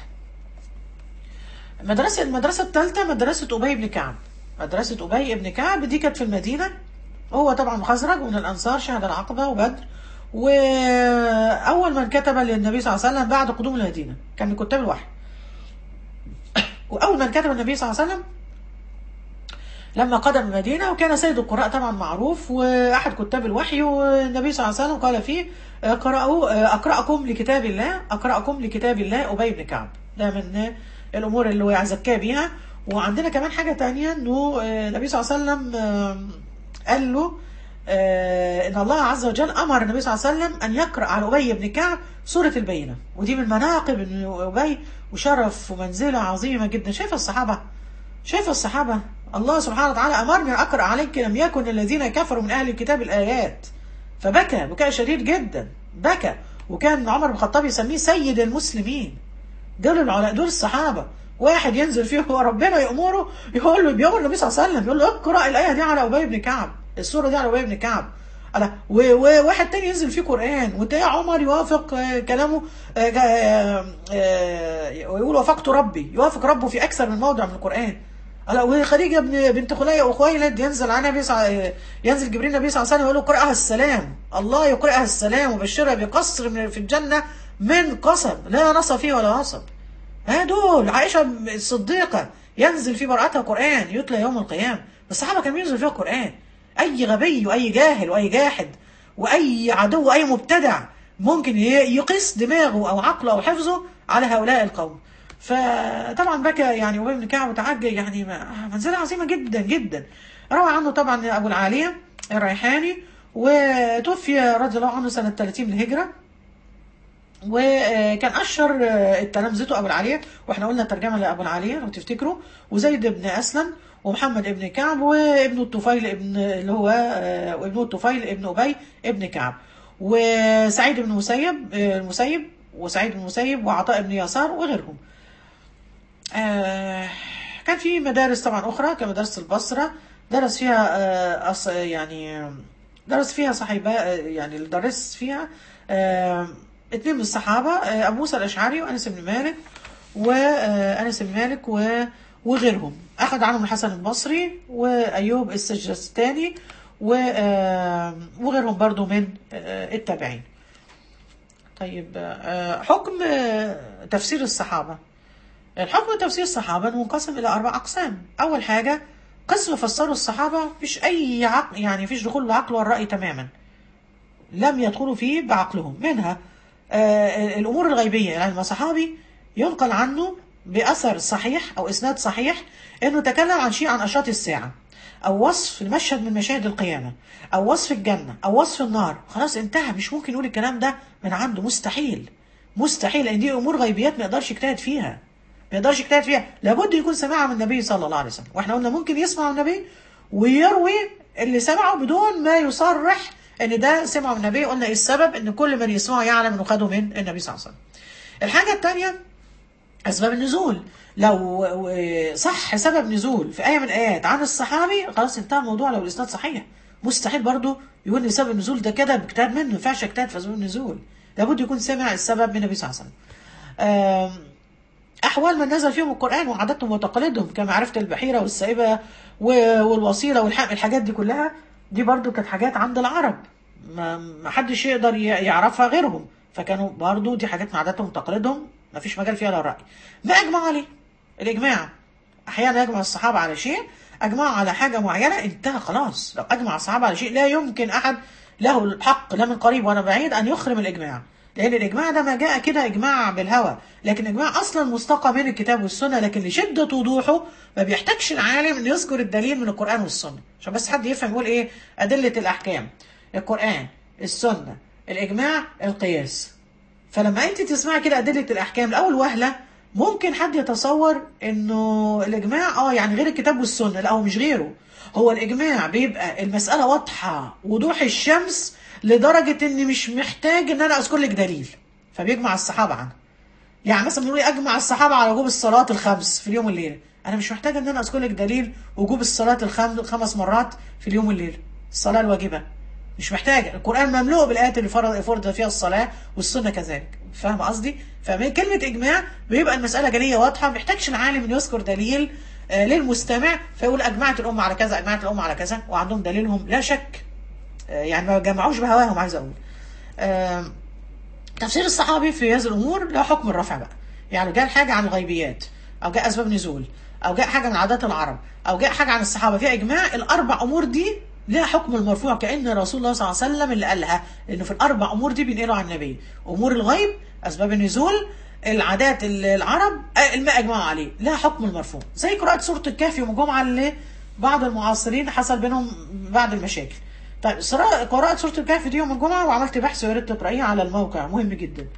مدرسه المدرسه الثالثه مدرسه ابي بن كعب مدرسه ابي بن كعب دي كانت في المدينه هو طبعا خزرج ومن الانصار شهد العقبه وبدر واول من كتب للنبي صلى الله عليه وسلم بعد قدوم المدينه كان من كتاب الوحي واول من كتب النبي صلى الله عليه وسلم لما قدم المدينة وكان سيد القراء طبعا معروف وأحد كتاب الوحي والنبي صلى الله عليه وسلم قال فيه اقرأوا أقرأكم لكتاب الله أقرأكم لكتاب الله أبي بن كعب ده من الأمور اللي هو زكاه بيها وعندنا كمان حاجة تانية إنه النبي صلى الله عليه وسلم قال له إن الله عز وجل أمر النبي صلى الله عليه وسلم أن يقرأ على أبي بن كعب سورة البينة ودي من مناقب أبي وشرف ومنزلة عظيمة جدا شايف الصحابة شايف الصحابة الله سبحانه وتعالى أمرني أن أقرأ عليك لم يكن الذين كفروا من أهل الكتاب الآيات فبكى بكاء شديد جدا بكى وكان عمر بن الخطاب يسميه سيد المسلمين دول العلماء دول الصحابه واحد ينزل فيه هو ربنا يامره يقول له بيامر النبي صلى الله عليه وسلم يقول له اقرا الايه دي على ابي بن كعب السوره دي على ابي بن كعب ألا و- وواحد تاني ينزل فيه قرآن وتلاقي عمر يوافق آه، كلامه آه، آه، آه، ويقول وافقت ربي يوافق ربه في أكثر من موضع من القرآن ألا وخديجة بن- بنت خلية وخويلد ينزل على النبي صلى ينزل جبريل النبي صلى الله عليه وسلم يقول له قرأها السلام الله يقرأها السلام وبشرها بقصر من في الجنة من قصب لا نصب فيه ولا نصب ها دول عائشة الصديقة ينزل في براءتها قرآن يتلى يوم القيامة الصحابة كانوا ينزل فيها قرآن أي غبي وأي جاهل وأي جاحد وأي عدو وأي مبتدع ممكن ي- يقيس دماغه أو عقله أو حفظه على هؤلاء القوم فطبعا بكى يعني أبي بن كعب وتعجل يعني ما- منزلة عظيمة جدا جدا روى عنه طبعا أبو العالية الريحاني وتوفي رضي الله عنه سنة 30 من الهجرة وكان اشهر تلامذته ابو العاليه واحنا قلنا ترجمه لابو العاليه لو تفتكروا وزيد بن اسلم ومحمد ابن كعب وابنه الطفيل ابن اللي هو آه، وابنه الطفيل ابن ابي ابن كعب وسعيد بن مسيب آه، المسيب وسعيد بن المسيب وعطاء بن يسار وغيرهم آه، كان في مدارس طبعا اخرى كمدارس البصره درس فيها آه، أص- يعني درس فيها صاحبة يعني اللي درس فيها آه، اتنين من الصحابة آه، أبو موسى الأشعري وأنس بن مالك وأنس بن مالك و- وغيرهم أخذ عنهم الحسن البصري وأيوب السجستاني و- آه، وغيرهم برضو من آه، التابعين طيب آه، حكم آه، تفسير الصحابة الحكم تفسير الصحابة منقسم إلى أربع أقسام أول حاجة قسم فسروا الصحابة مفيش أي عقل يعني مفيش دخول العقل والرأي تماما لم يدخلوا فيه بعقلهم منها آه، الأمور الغيبية يعني لما صحابي ينقل عنه بأثر صحيح أو إسناد صحيح إنه تكلم عن شيء عن أشراط الساعة أو وصف مشهد من مشاهد القيامة أو وصف الجنة أو وصف النار خلاص انتهى مش ممكن يقول الكلام ده من عنده مستحيل مستحيل لأن دي أمور غيبيات ما يقدرش يجتهد فيها ما يقدرش يجتهد فيها لابد يكون سمعها من النبي صلى الله عليه وسلم واحنا قلنا ممكن يسمع من النبي ويروي اللي سمعه بدون ما يصرح ان ده سمعه من النبي قلنا ايه السبب ان كل من يسمعه يعلم انه خده من النبي صلى الله عليه وسلم الحاجه الثانيه اسباب النزول لو صح سبب نزول في ايه من الايات عن الصحابي خلاص انتهى الموضوع لو الاسناد صحيح مستحيل برضو يقول لي سبب النزول ده كده باجتهاد منه ما ينفعش اجتهاد في اسباب النزول لابد يكون سمع السبب من النبي صلى الله عليه وسلم آم، أحوال من نزل فيهم القرآن وعاداتهم وتقاليدهم كمعرفة البحيرة والسائبة و- والوصيلة والحق الحاجات دي كلها دي برضو كانت حاجات عند العرب ما ما حدش يقدر ي- يعرفها غيرهم فكانوا برضو دي حاجات من عاداتهم وتقاليدهم ما فيش مجال فيها للرأي ما أجمع عليه الإجماع أحيانا يجمع الصحابة على شيء أجمعوا على حاجة معينة انتهى خلاص لو أجمع الصحابة على شيء لا يمكن أحد له الحق لا من قريب ولا بعيد أن يخرم الإجماع لأن الإجماع ده ما جاء كده إجماع بالهوى لكن إجماع أصلا مستقى من الكتاب والسنة لكن لشدة وضوحه ما بيحتاجش العالم أن يذكر الدليل من القرآن والسنة عشان بس حد يفهم يقول إيه أدلة الأحكام القرآن السنة الإجماع القياس فلما انت تسمعي كده ادله الاحكام لاول وهله ممكن حد يتصور انه الاجماع اه يعني غير الكتاب والسنه لا هو مش غيره هو الاجماع بيبقى المساله واضحه وضوح الشمس لدرجه اني مش محتاج ان انا اذكر لك دليل فبيجمع الصحابه عنه يعني مثلا بنقول إيه اجمع الصحابه على وجوب الصلاه الخمس في اليوم والليله انا مش محتاج ان انا اذكر لك دليل وجوب الصلاه الخم... خمس مرات في اليوم والليله الصلاه الواجبه مش محتاجه القران مملوء بالايات اللي فرض فرض فيها الصلاه والسنه كذلك فاهم قصدي فمن كلمه اجماع بيبقى المساله جليه واضحه ما بيحتاجش العالم انه يذكر دليل آه للمستمع فيقول اجمعت الامه على كذا اجمعت الامه على كذا وعندهم دليلهم لا شك آه يعني ما جمعوش بهواهم عايز اقول آه تفسير الصحابي في هذه الامور له حكم الرفع بقى يعني جاء حاجه عن الغيبيات او جاء اسباب نزول او جاء حاجه من عادات العرب او جاء حاجه عن الصحابه فيها اجماع الاربع امور دي لها حكم المرفوع كان رسول الله صلى الله عليه وسلم اللي قالها لانه في الاربع امور دي بينقلوا عن النبي امور الغيب اسباب النزول العادات العرب آه، الماء اجمعوا عليه لها حكم المرفوع زي قراءه سوره الكهف يوم الجمعه اللي بعض المعاصرين حصل بينهم بعض المشاكل طيب صرا- قراءة سورة الكهف دي يوم الجمعة وعملت بحث ويا ريت تقرأيه على الموقع مهم جدا.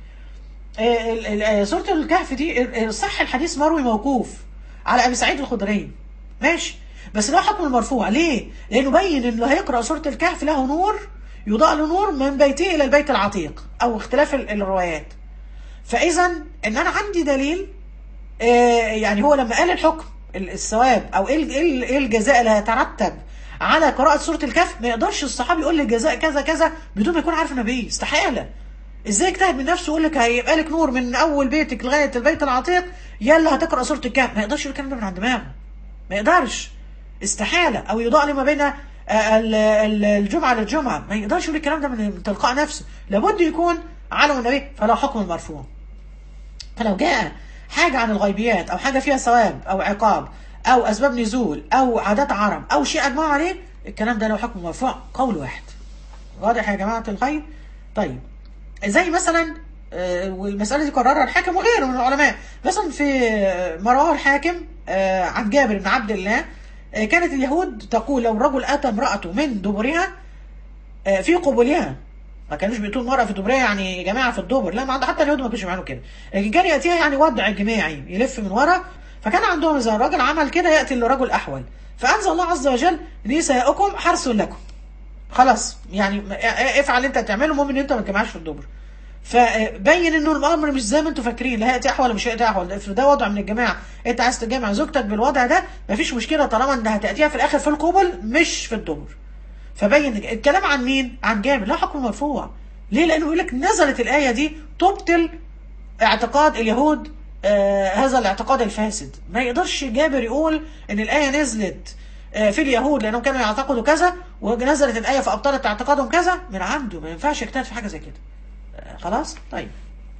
آه، ال- ال- آه، سورة الكهف دي ال- صح الحديث مروي موقوف على أبي سعيد الخدري. ماشي بس له حكم المرفوع ليه؟ لأنه بين إن اللي هيقرأ سورة الكهف له نور يضاء له نور من بيته إلى البيت العتيق أو اختلاف ال- الروايات. فاذا ان انا عندي دليل آه، يعني هو لما قال الحكم ال- الثواب او ايه ال- ايه ال- إيه الجزاء اللي هيترتب على قراءة سورة الكهف ما يقدرش الصحابي يقول لي الجزاء كذا كذا بدون ما يكون عارف النبي استحالة ازاي يجتهد من نفسه يقول لك هيبقى لك نور من اول بيتك لغاية البيت العتيق يلا هتقرأ سورة الكهف ما يقدرش يقول الكلام ده من عند دماغه ما يقدرش استحالة او يضاء لي ما بين آه، ال- ال- الجمعة للجمعة ما يقدرش يقول الكلام ده من من تلقاء نفسه لابد يكون علم النبي فلا حكم المرفوع فلو جاء حاجة عن الغيبيات أو حاجة فيها ثواب أو عقاب أو أسباب نزول أو عادات عرب أو شيء أجمعوا عليه الكلام ده له حكم مرفوع قول واحد واضح يا جماعة الخير طيب زي مثلا آه، والمسألة دي قررها الحاكم وغيره من العلماء مثلا في آه، ما رواه الحاكم آه، عن جابر بن عبد الله آه، كانت اليهود تقول لو رجل أتى امرأته من دبرها آه، في قبولها ما كانوش بيقولوا المرأة في دبرها يعني يا جماعة في الدبر لا ما عند حتى اليهود ما كانوش بيعملوا كده لكن كان يأتيها يعني وضع جماعي يلف من ورا فكان عندهم إذا الراجل عمل كده يأتي لرجل أحول فأنزل الله عز وجل نساؤكم حرث لكم خلاص يعني افعل انت تعمله المهم ان انت ما تجمعش في الدبر فبين انه الامر مش زي ما انتم فاكرين لا هيأتي احول مش هيأتي احول افرض ده وضع من الجماعه انت عايز تجمع زوجتك بالوضع ده مفيش مشكله طالما انها هتأتيها في الاخر في القبل مش في الدبر فبين الكلام عن مين؟ عن جابر لا حكم مرفوع ليه؟ لانه يقول لك نزلت الايه دي تبطل اعتقاد اليهود آه هذا الاعتقاد الفاسد ما يقدرش جابر يقول ان الايه نزلت آه في اليهود لانهم كانوا يعتقدوا كذا ونزلت الايه فابطلت اعتقادهم كذا من عنده ما ينفعش يجتهد في حاجه زي كده آه خلاص طيب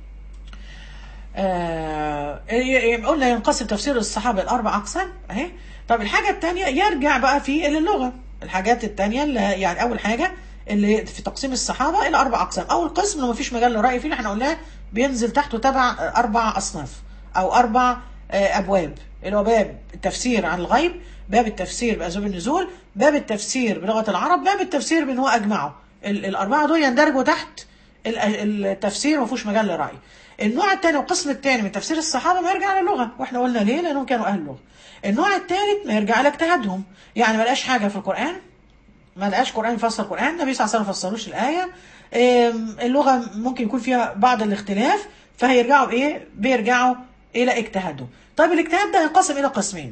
آه ي- ي- قلنا ينقسم تفسير الصحابه الاربع اقسام اهي طب الحاجه الثانيه يرجع بقى في اللغه الحاجات الثانيه اللي يعني اول حاجه اللي في تقسيم الصحابه الى اربع اقسام اول قسم لو مفيش مجال للراي فيه اللي احنا قلناه بينزل تحته تبع آه، اربع اصناف او اربع آه، ابواب اللي هو باب التفسير عن الغيب باب التفسير باسباب النزول باب التفسير بلغه العرب باب التفسير بان هو اجمعه ال- الاربعه دول يندرجوا تحت ال- التفسير ما فيهوش مجال للرأي النوع الثاني والقسم الثاني من تفسير الصحابه ما يرجع للغه واحنا قلنا ليه لانهم كانوا اهل اللغه النوع الثالث ما يرجع لاجتهادهم يعني ما لقاش حاجه في القران ما لقاش قران يفسر القران النبي صلى الله عليه وسلم ما فسروش الايه أم، اللغه ممكن يكون فيها بعض الاختلاف فهيرجعوا بايه بيرجعوا الى اجتهادهم طيب الاجتهاد ده ينقسم الى قسمين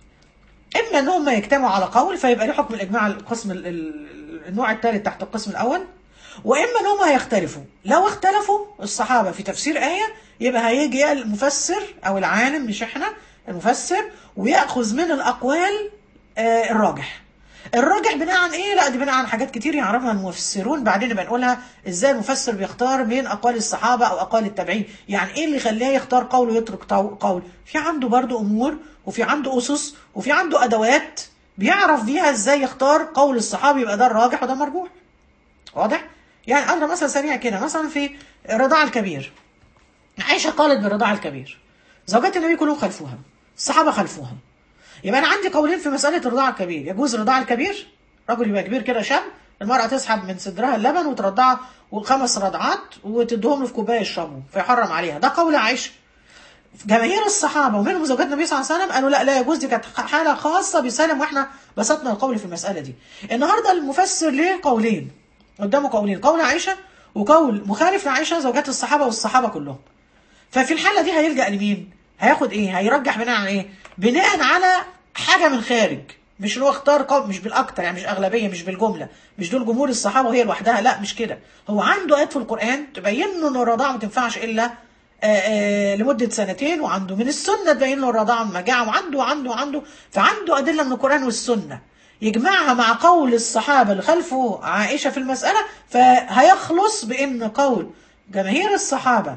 اما ان هم يجتمعوا على قول فيبقى له حكم الاجماع القسم ال- ال- النوع الثالث تحت القسم الاول واما ان هم هيختلفوا لو اختلفوا الصحابه في تفسير ايه يبقى هيجي المفسر او العالم مش احنا المفسر وياخذ من الاقوال آه، الراجح الراجح بناء عن ايه لا دي بناء عن حاجات كتير يعرفها المفسرون بعدين نبقى نقولها ازاي المفسر بيختار بين اقوال الصحابه او اقوال التابعين يعني ايه اللي يخليه يختار قول ويترك طو- قول في عنده برضو امور وفي عنده اسس وفي عنده ادوات بيعرف بيها ازاي يختار قول الصحابي يبقى ده الراجح وده المرجوح واضح يعني اضرب مثلا سريع كده مثلا في الرضاع الكبير عائشه قالت بالرضاع الكبير زوجات النبي كلهم خلفوها الصحابه خلفوها يبقى انا عندي قولين في مساله الرضاعه الكبير يجوز الرضاعه الكبير رجل يبقى كبير كده شاب المراه تسحب من صدرها اللبن وترضعه خمس رضعات وتديهم له في كوبايه يشربوا فيحرم عليها ده قول عائشه جماهير الصحابه ومنهم زوجات النبي صلى الله عليه وسلم قالوا لا لا يجوز دي كانت حاله خاصه بسالم واحنا بسطنا القول في المساله دي النهارده المفسر ليه قولين قدامه قولين قول عائشه وقول مخالف لعائشه زوجات الصحابه والصحابه كلهم ففي الحاله دي هيلجا لمين هياخد ايه هيرجح بناء على ايه بناء على حاجه من خارج مش اللي هو اختار قوم مش بالاكتر يعني مش اغلبيه مش بالجمله مش دول جمهور الصحابه وهي لوحدها لا مش كده هو عنده ايات في القران تبين له ان الرضاعه ما تنفعش الا آه، آه، لمده سنتين وعنده من السنه تبين له الرضاعه المجاعه وعنده وعنده وعنده فعنده ادله من القران والسنه يجمعها مع قول الصحابه اللي خلفوا عائشه في المساله فهيخلص بان قول جماهير الصحابه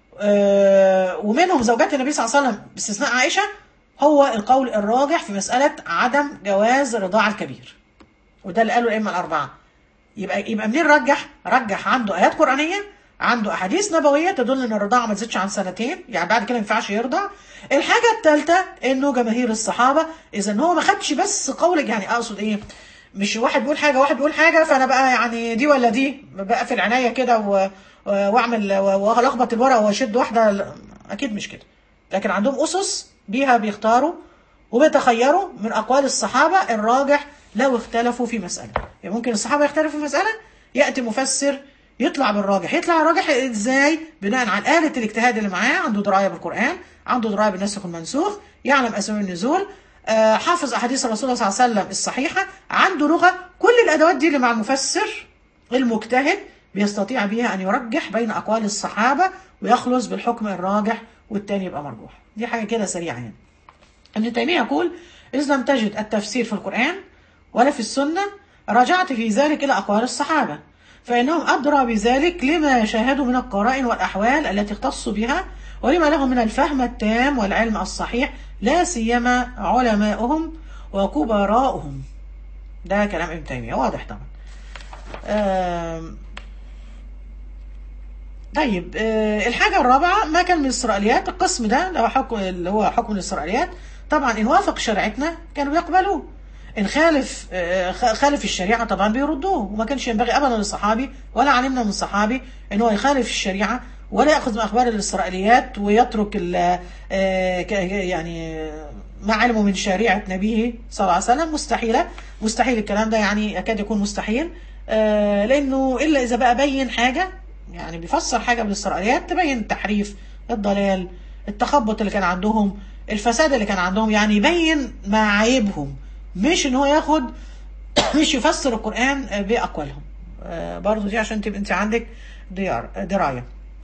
آه، ومنهم زوجات النبي صلى الله عليه وسلم باستثناء عائشه هو القول الراجح في مساله عدم جواز الرضاعه الكبير وده اللي قاله الائمه الاربعه يبقى يبقى منين رجح؟ رجح عنده ايات قرانيه عنده احاديث نبويه تدل ان الرضاعه ما تزيدش عن سنتين يعني بعد كده ما ينفعش يرضع الحاجه الثالثه انه جماهير الصحابه اذا هو ما خدش بس قول يعني اقصد ايه مش واحد بيقول حاجه واحد بيقول حاجه فانا بقى يعني دي ولا دي بقى في العنايه كده و- و- واعمل والخبط الورقه واشد واحده اكيد مش كده لكن عندهم اسس بيها بيختاروا وبيتخيروا من اقوال الصحابه الراجح لو اختلفوا في مساله يعني ممكن الصحابه يختلفوا في مساله ياتي مفسر يطلع بالراجح يطلع الراجح ازاي بناء على آلة الاجتهاد اللي معاه عنده دراية بالقرآن عنده دراية بالنسخ والمنسوخ يعلم أسباب النزول آه، حافظ أحاديث الرسول صلى الله عليه وسلم الصحيحة عنده لغة كل الأدوات دي اللي مع المفسر المجتهد بيستطيع بيها أن يرجح بين أقوال الصحابة ويخلص بالحكم الراجح والتاني يبقى مرجوح دي حاجة كده سريعة يعني ابن تيمية يقول إذ لم تجد التفسير في القرآن ولا في السنة رجعت في ذلك إلى أقوال الصحابة فإنهم أدرى بذلك لما شاهدوا من القرائن والأحوال التي اختصوا بها ولما لهم من الفهم التام والعلم الصحيح لا سيما علماؤهم وكبراؤهم ده كلام ابن تيمية واضح طبعا آم، طيب آه، الحاجة الرابعة ما كان من الإسرائيليات القسم ده اللي هو حكم اللي هو حكم الإسرائيليات طبعا إن وافق شريعتنا كانوا بيقبلوه إن خالف آه، خ- خالف الشريعة طبعا بيردوه وما كانش ينبغي أبدا للصحابي ولا علمنا من صحابي إن هو يخالف الشريعة ولا يأخذ من أخبار الإسرائيليات ويترك ال- آه، ك- يعني آه، ما علمه من شريعة نبيه صلى الله عليه وسلم مستحيلة مستحيل الكلام ده يعني يكاد يكون مستحيل آه، لأنه إلا إذا بقى بين حاجة يعني بيفسر حاجة من الإسرائيليات تبين التحريف الضلال التخبط اللي كان عندهم الفساد اللي كان عندهم يعني يبين معايبهم مش ان هو ياخد مش يفسر القرآن بأقوالهم آه، برضو دي عشان تبقى انت عندك ديار دراية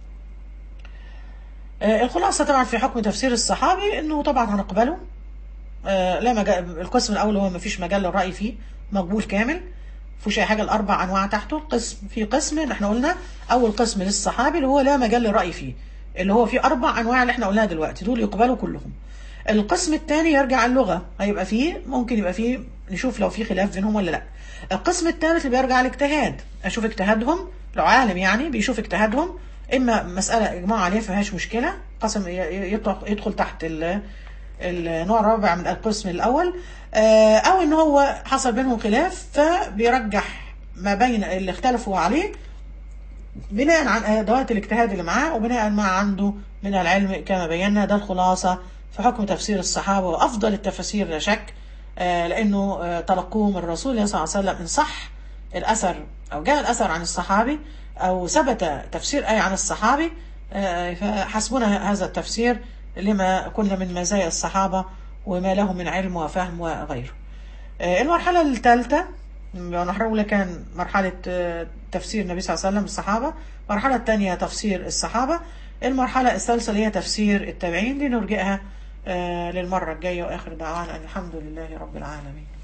آه، الخلاصة طبعا في حكم تفسير الصحابي انه طبعا هنقبله آه، لا مجال القسم الاول هو ما فيش مجال للرأي فيه مقبول كامل فيش اي حاجه الاربع انواع تحته القسم في قسم اللي احنا قلنا اول قسم للصحابي اللي هو لا مجال للرأي فيه اللي هو في اربع انواع اللي احنا قلناها دلوقتي دول يقبلوا كلهم القسم الثاني يرجع اللغه هيبقى فيه ممكن يبقى فيه نشوف لو في خلاف بينهم ولا لا القسم الثالث اللي بيرجع الاجتهاد اشوف اجتهادهم لو عالم يعني بيشوف اجتهادهم اما مساله اجماع عليها فيهاش مشكله قسم ي- ي- يدخل يدخل تحت ال النوع الرابع من القسم الاول آه، او ان هو حصل بينهم خلاف فبيرجح ما بين اللي اختلفوا عليه بناء عن ادوات الاجتهاد اللي معاه وبناء ما عنده من العلم كما بينا ده الخلاصه في حكم تفسير الصحابه وافضل التفاسير لا شك آه، لانه آه، تلقوه من الرسول صلى الله عليه وسلم ان صح الاثر او جاء الاثر عن الصحابي او ثبت تفسير ايه عن الصحابي آه، فحسبنا هذا التفسير لما كنا من مزايا الصحابه وما لهم من علم وفهم وغيره. آه، المرحله الثالثه المرحله الاولى كان مرحله آه، تفسير النبي صلى الله عليه وسلم الصحابه، المرحله الثانيه تفسير الصحابه، المرحله الثالثه اللي هي تفسير التابعين دي نرجئها آه، للمره الجايه واخر دعوانا ان الحمد لله رب العالمين.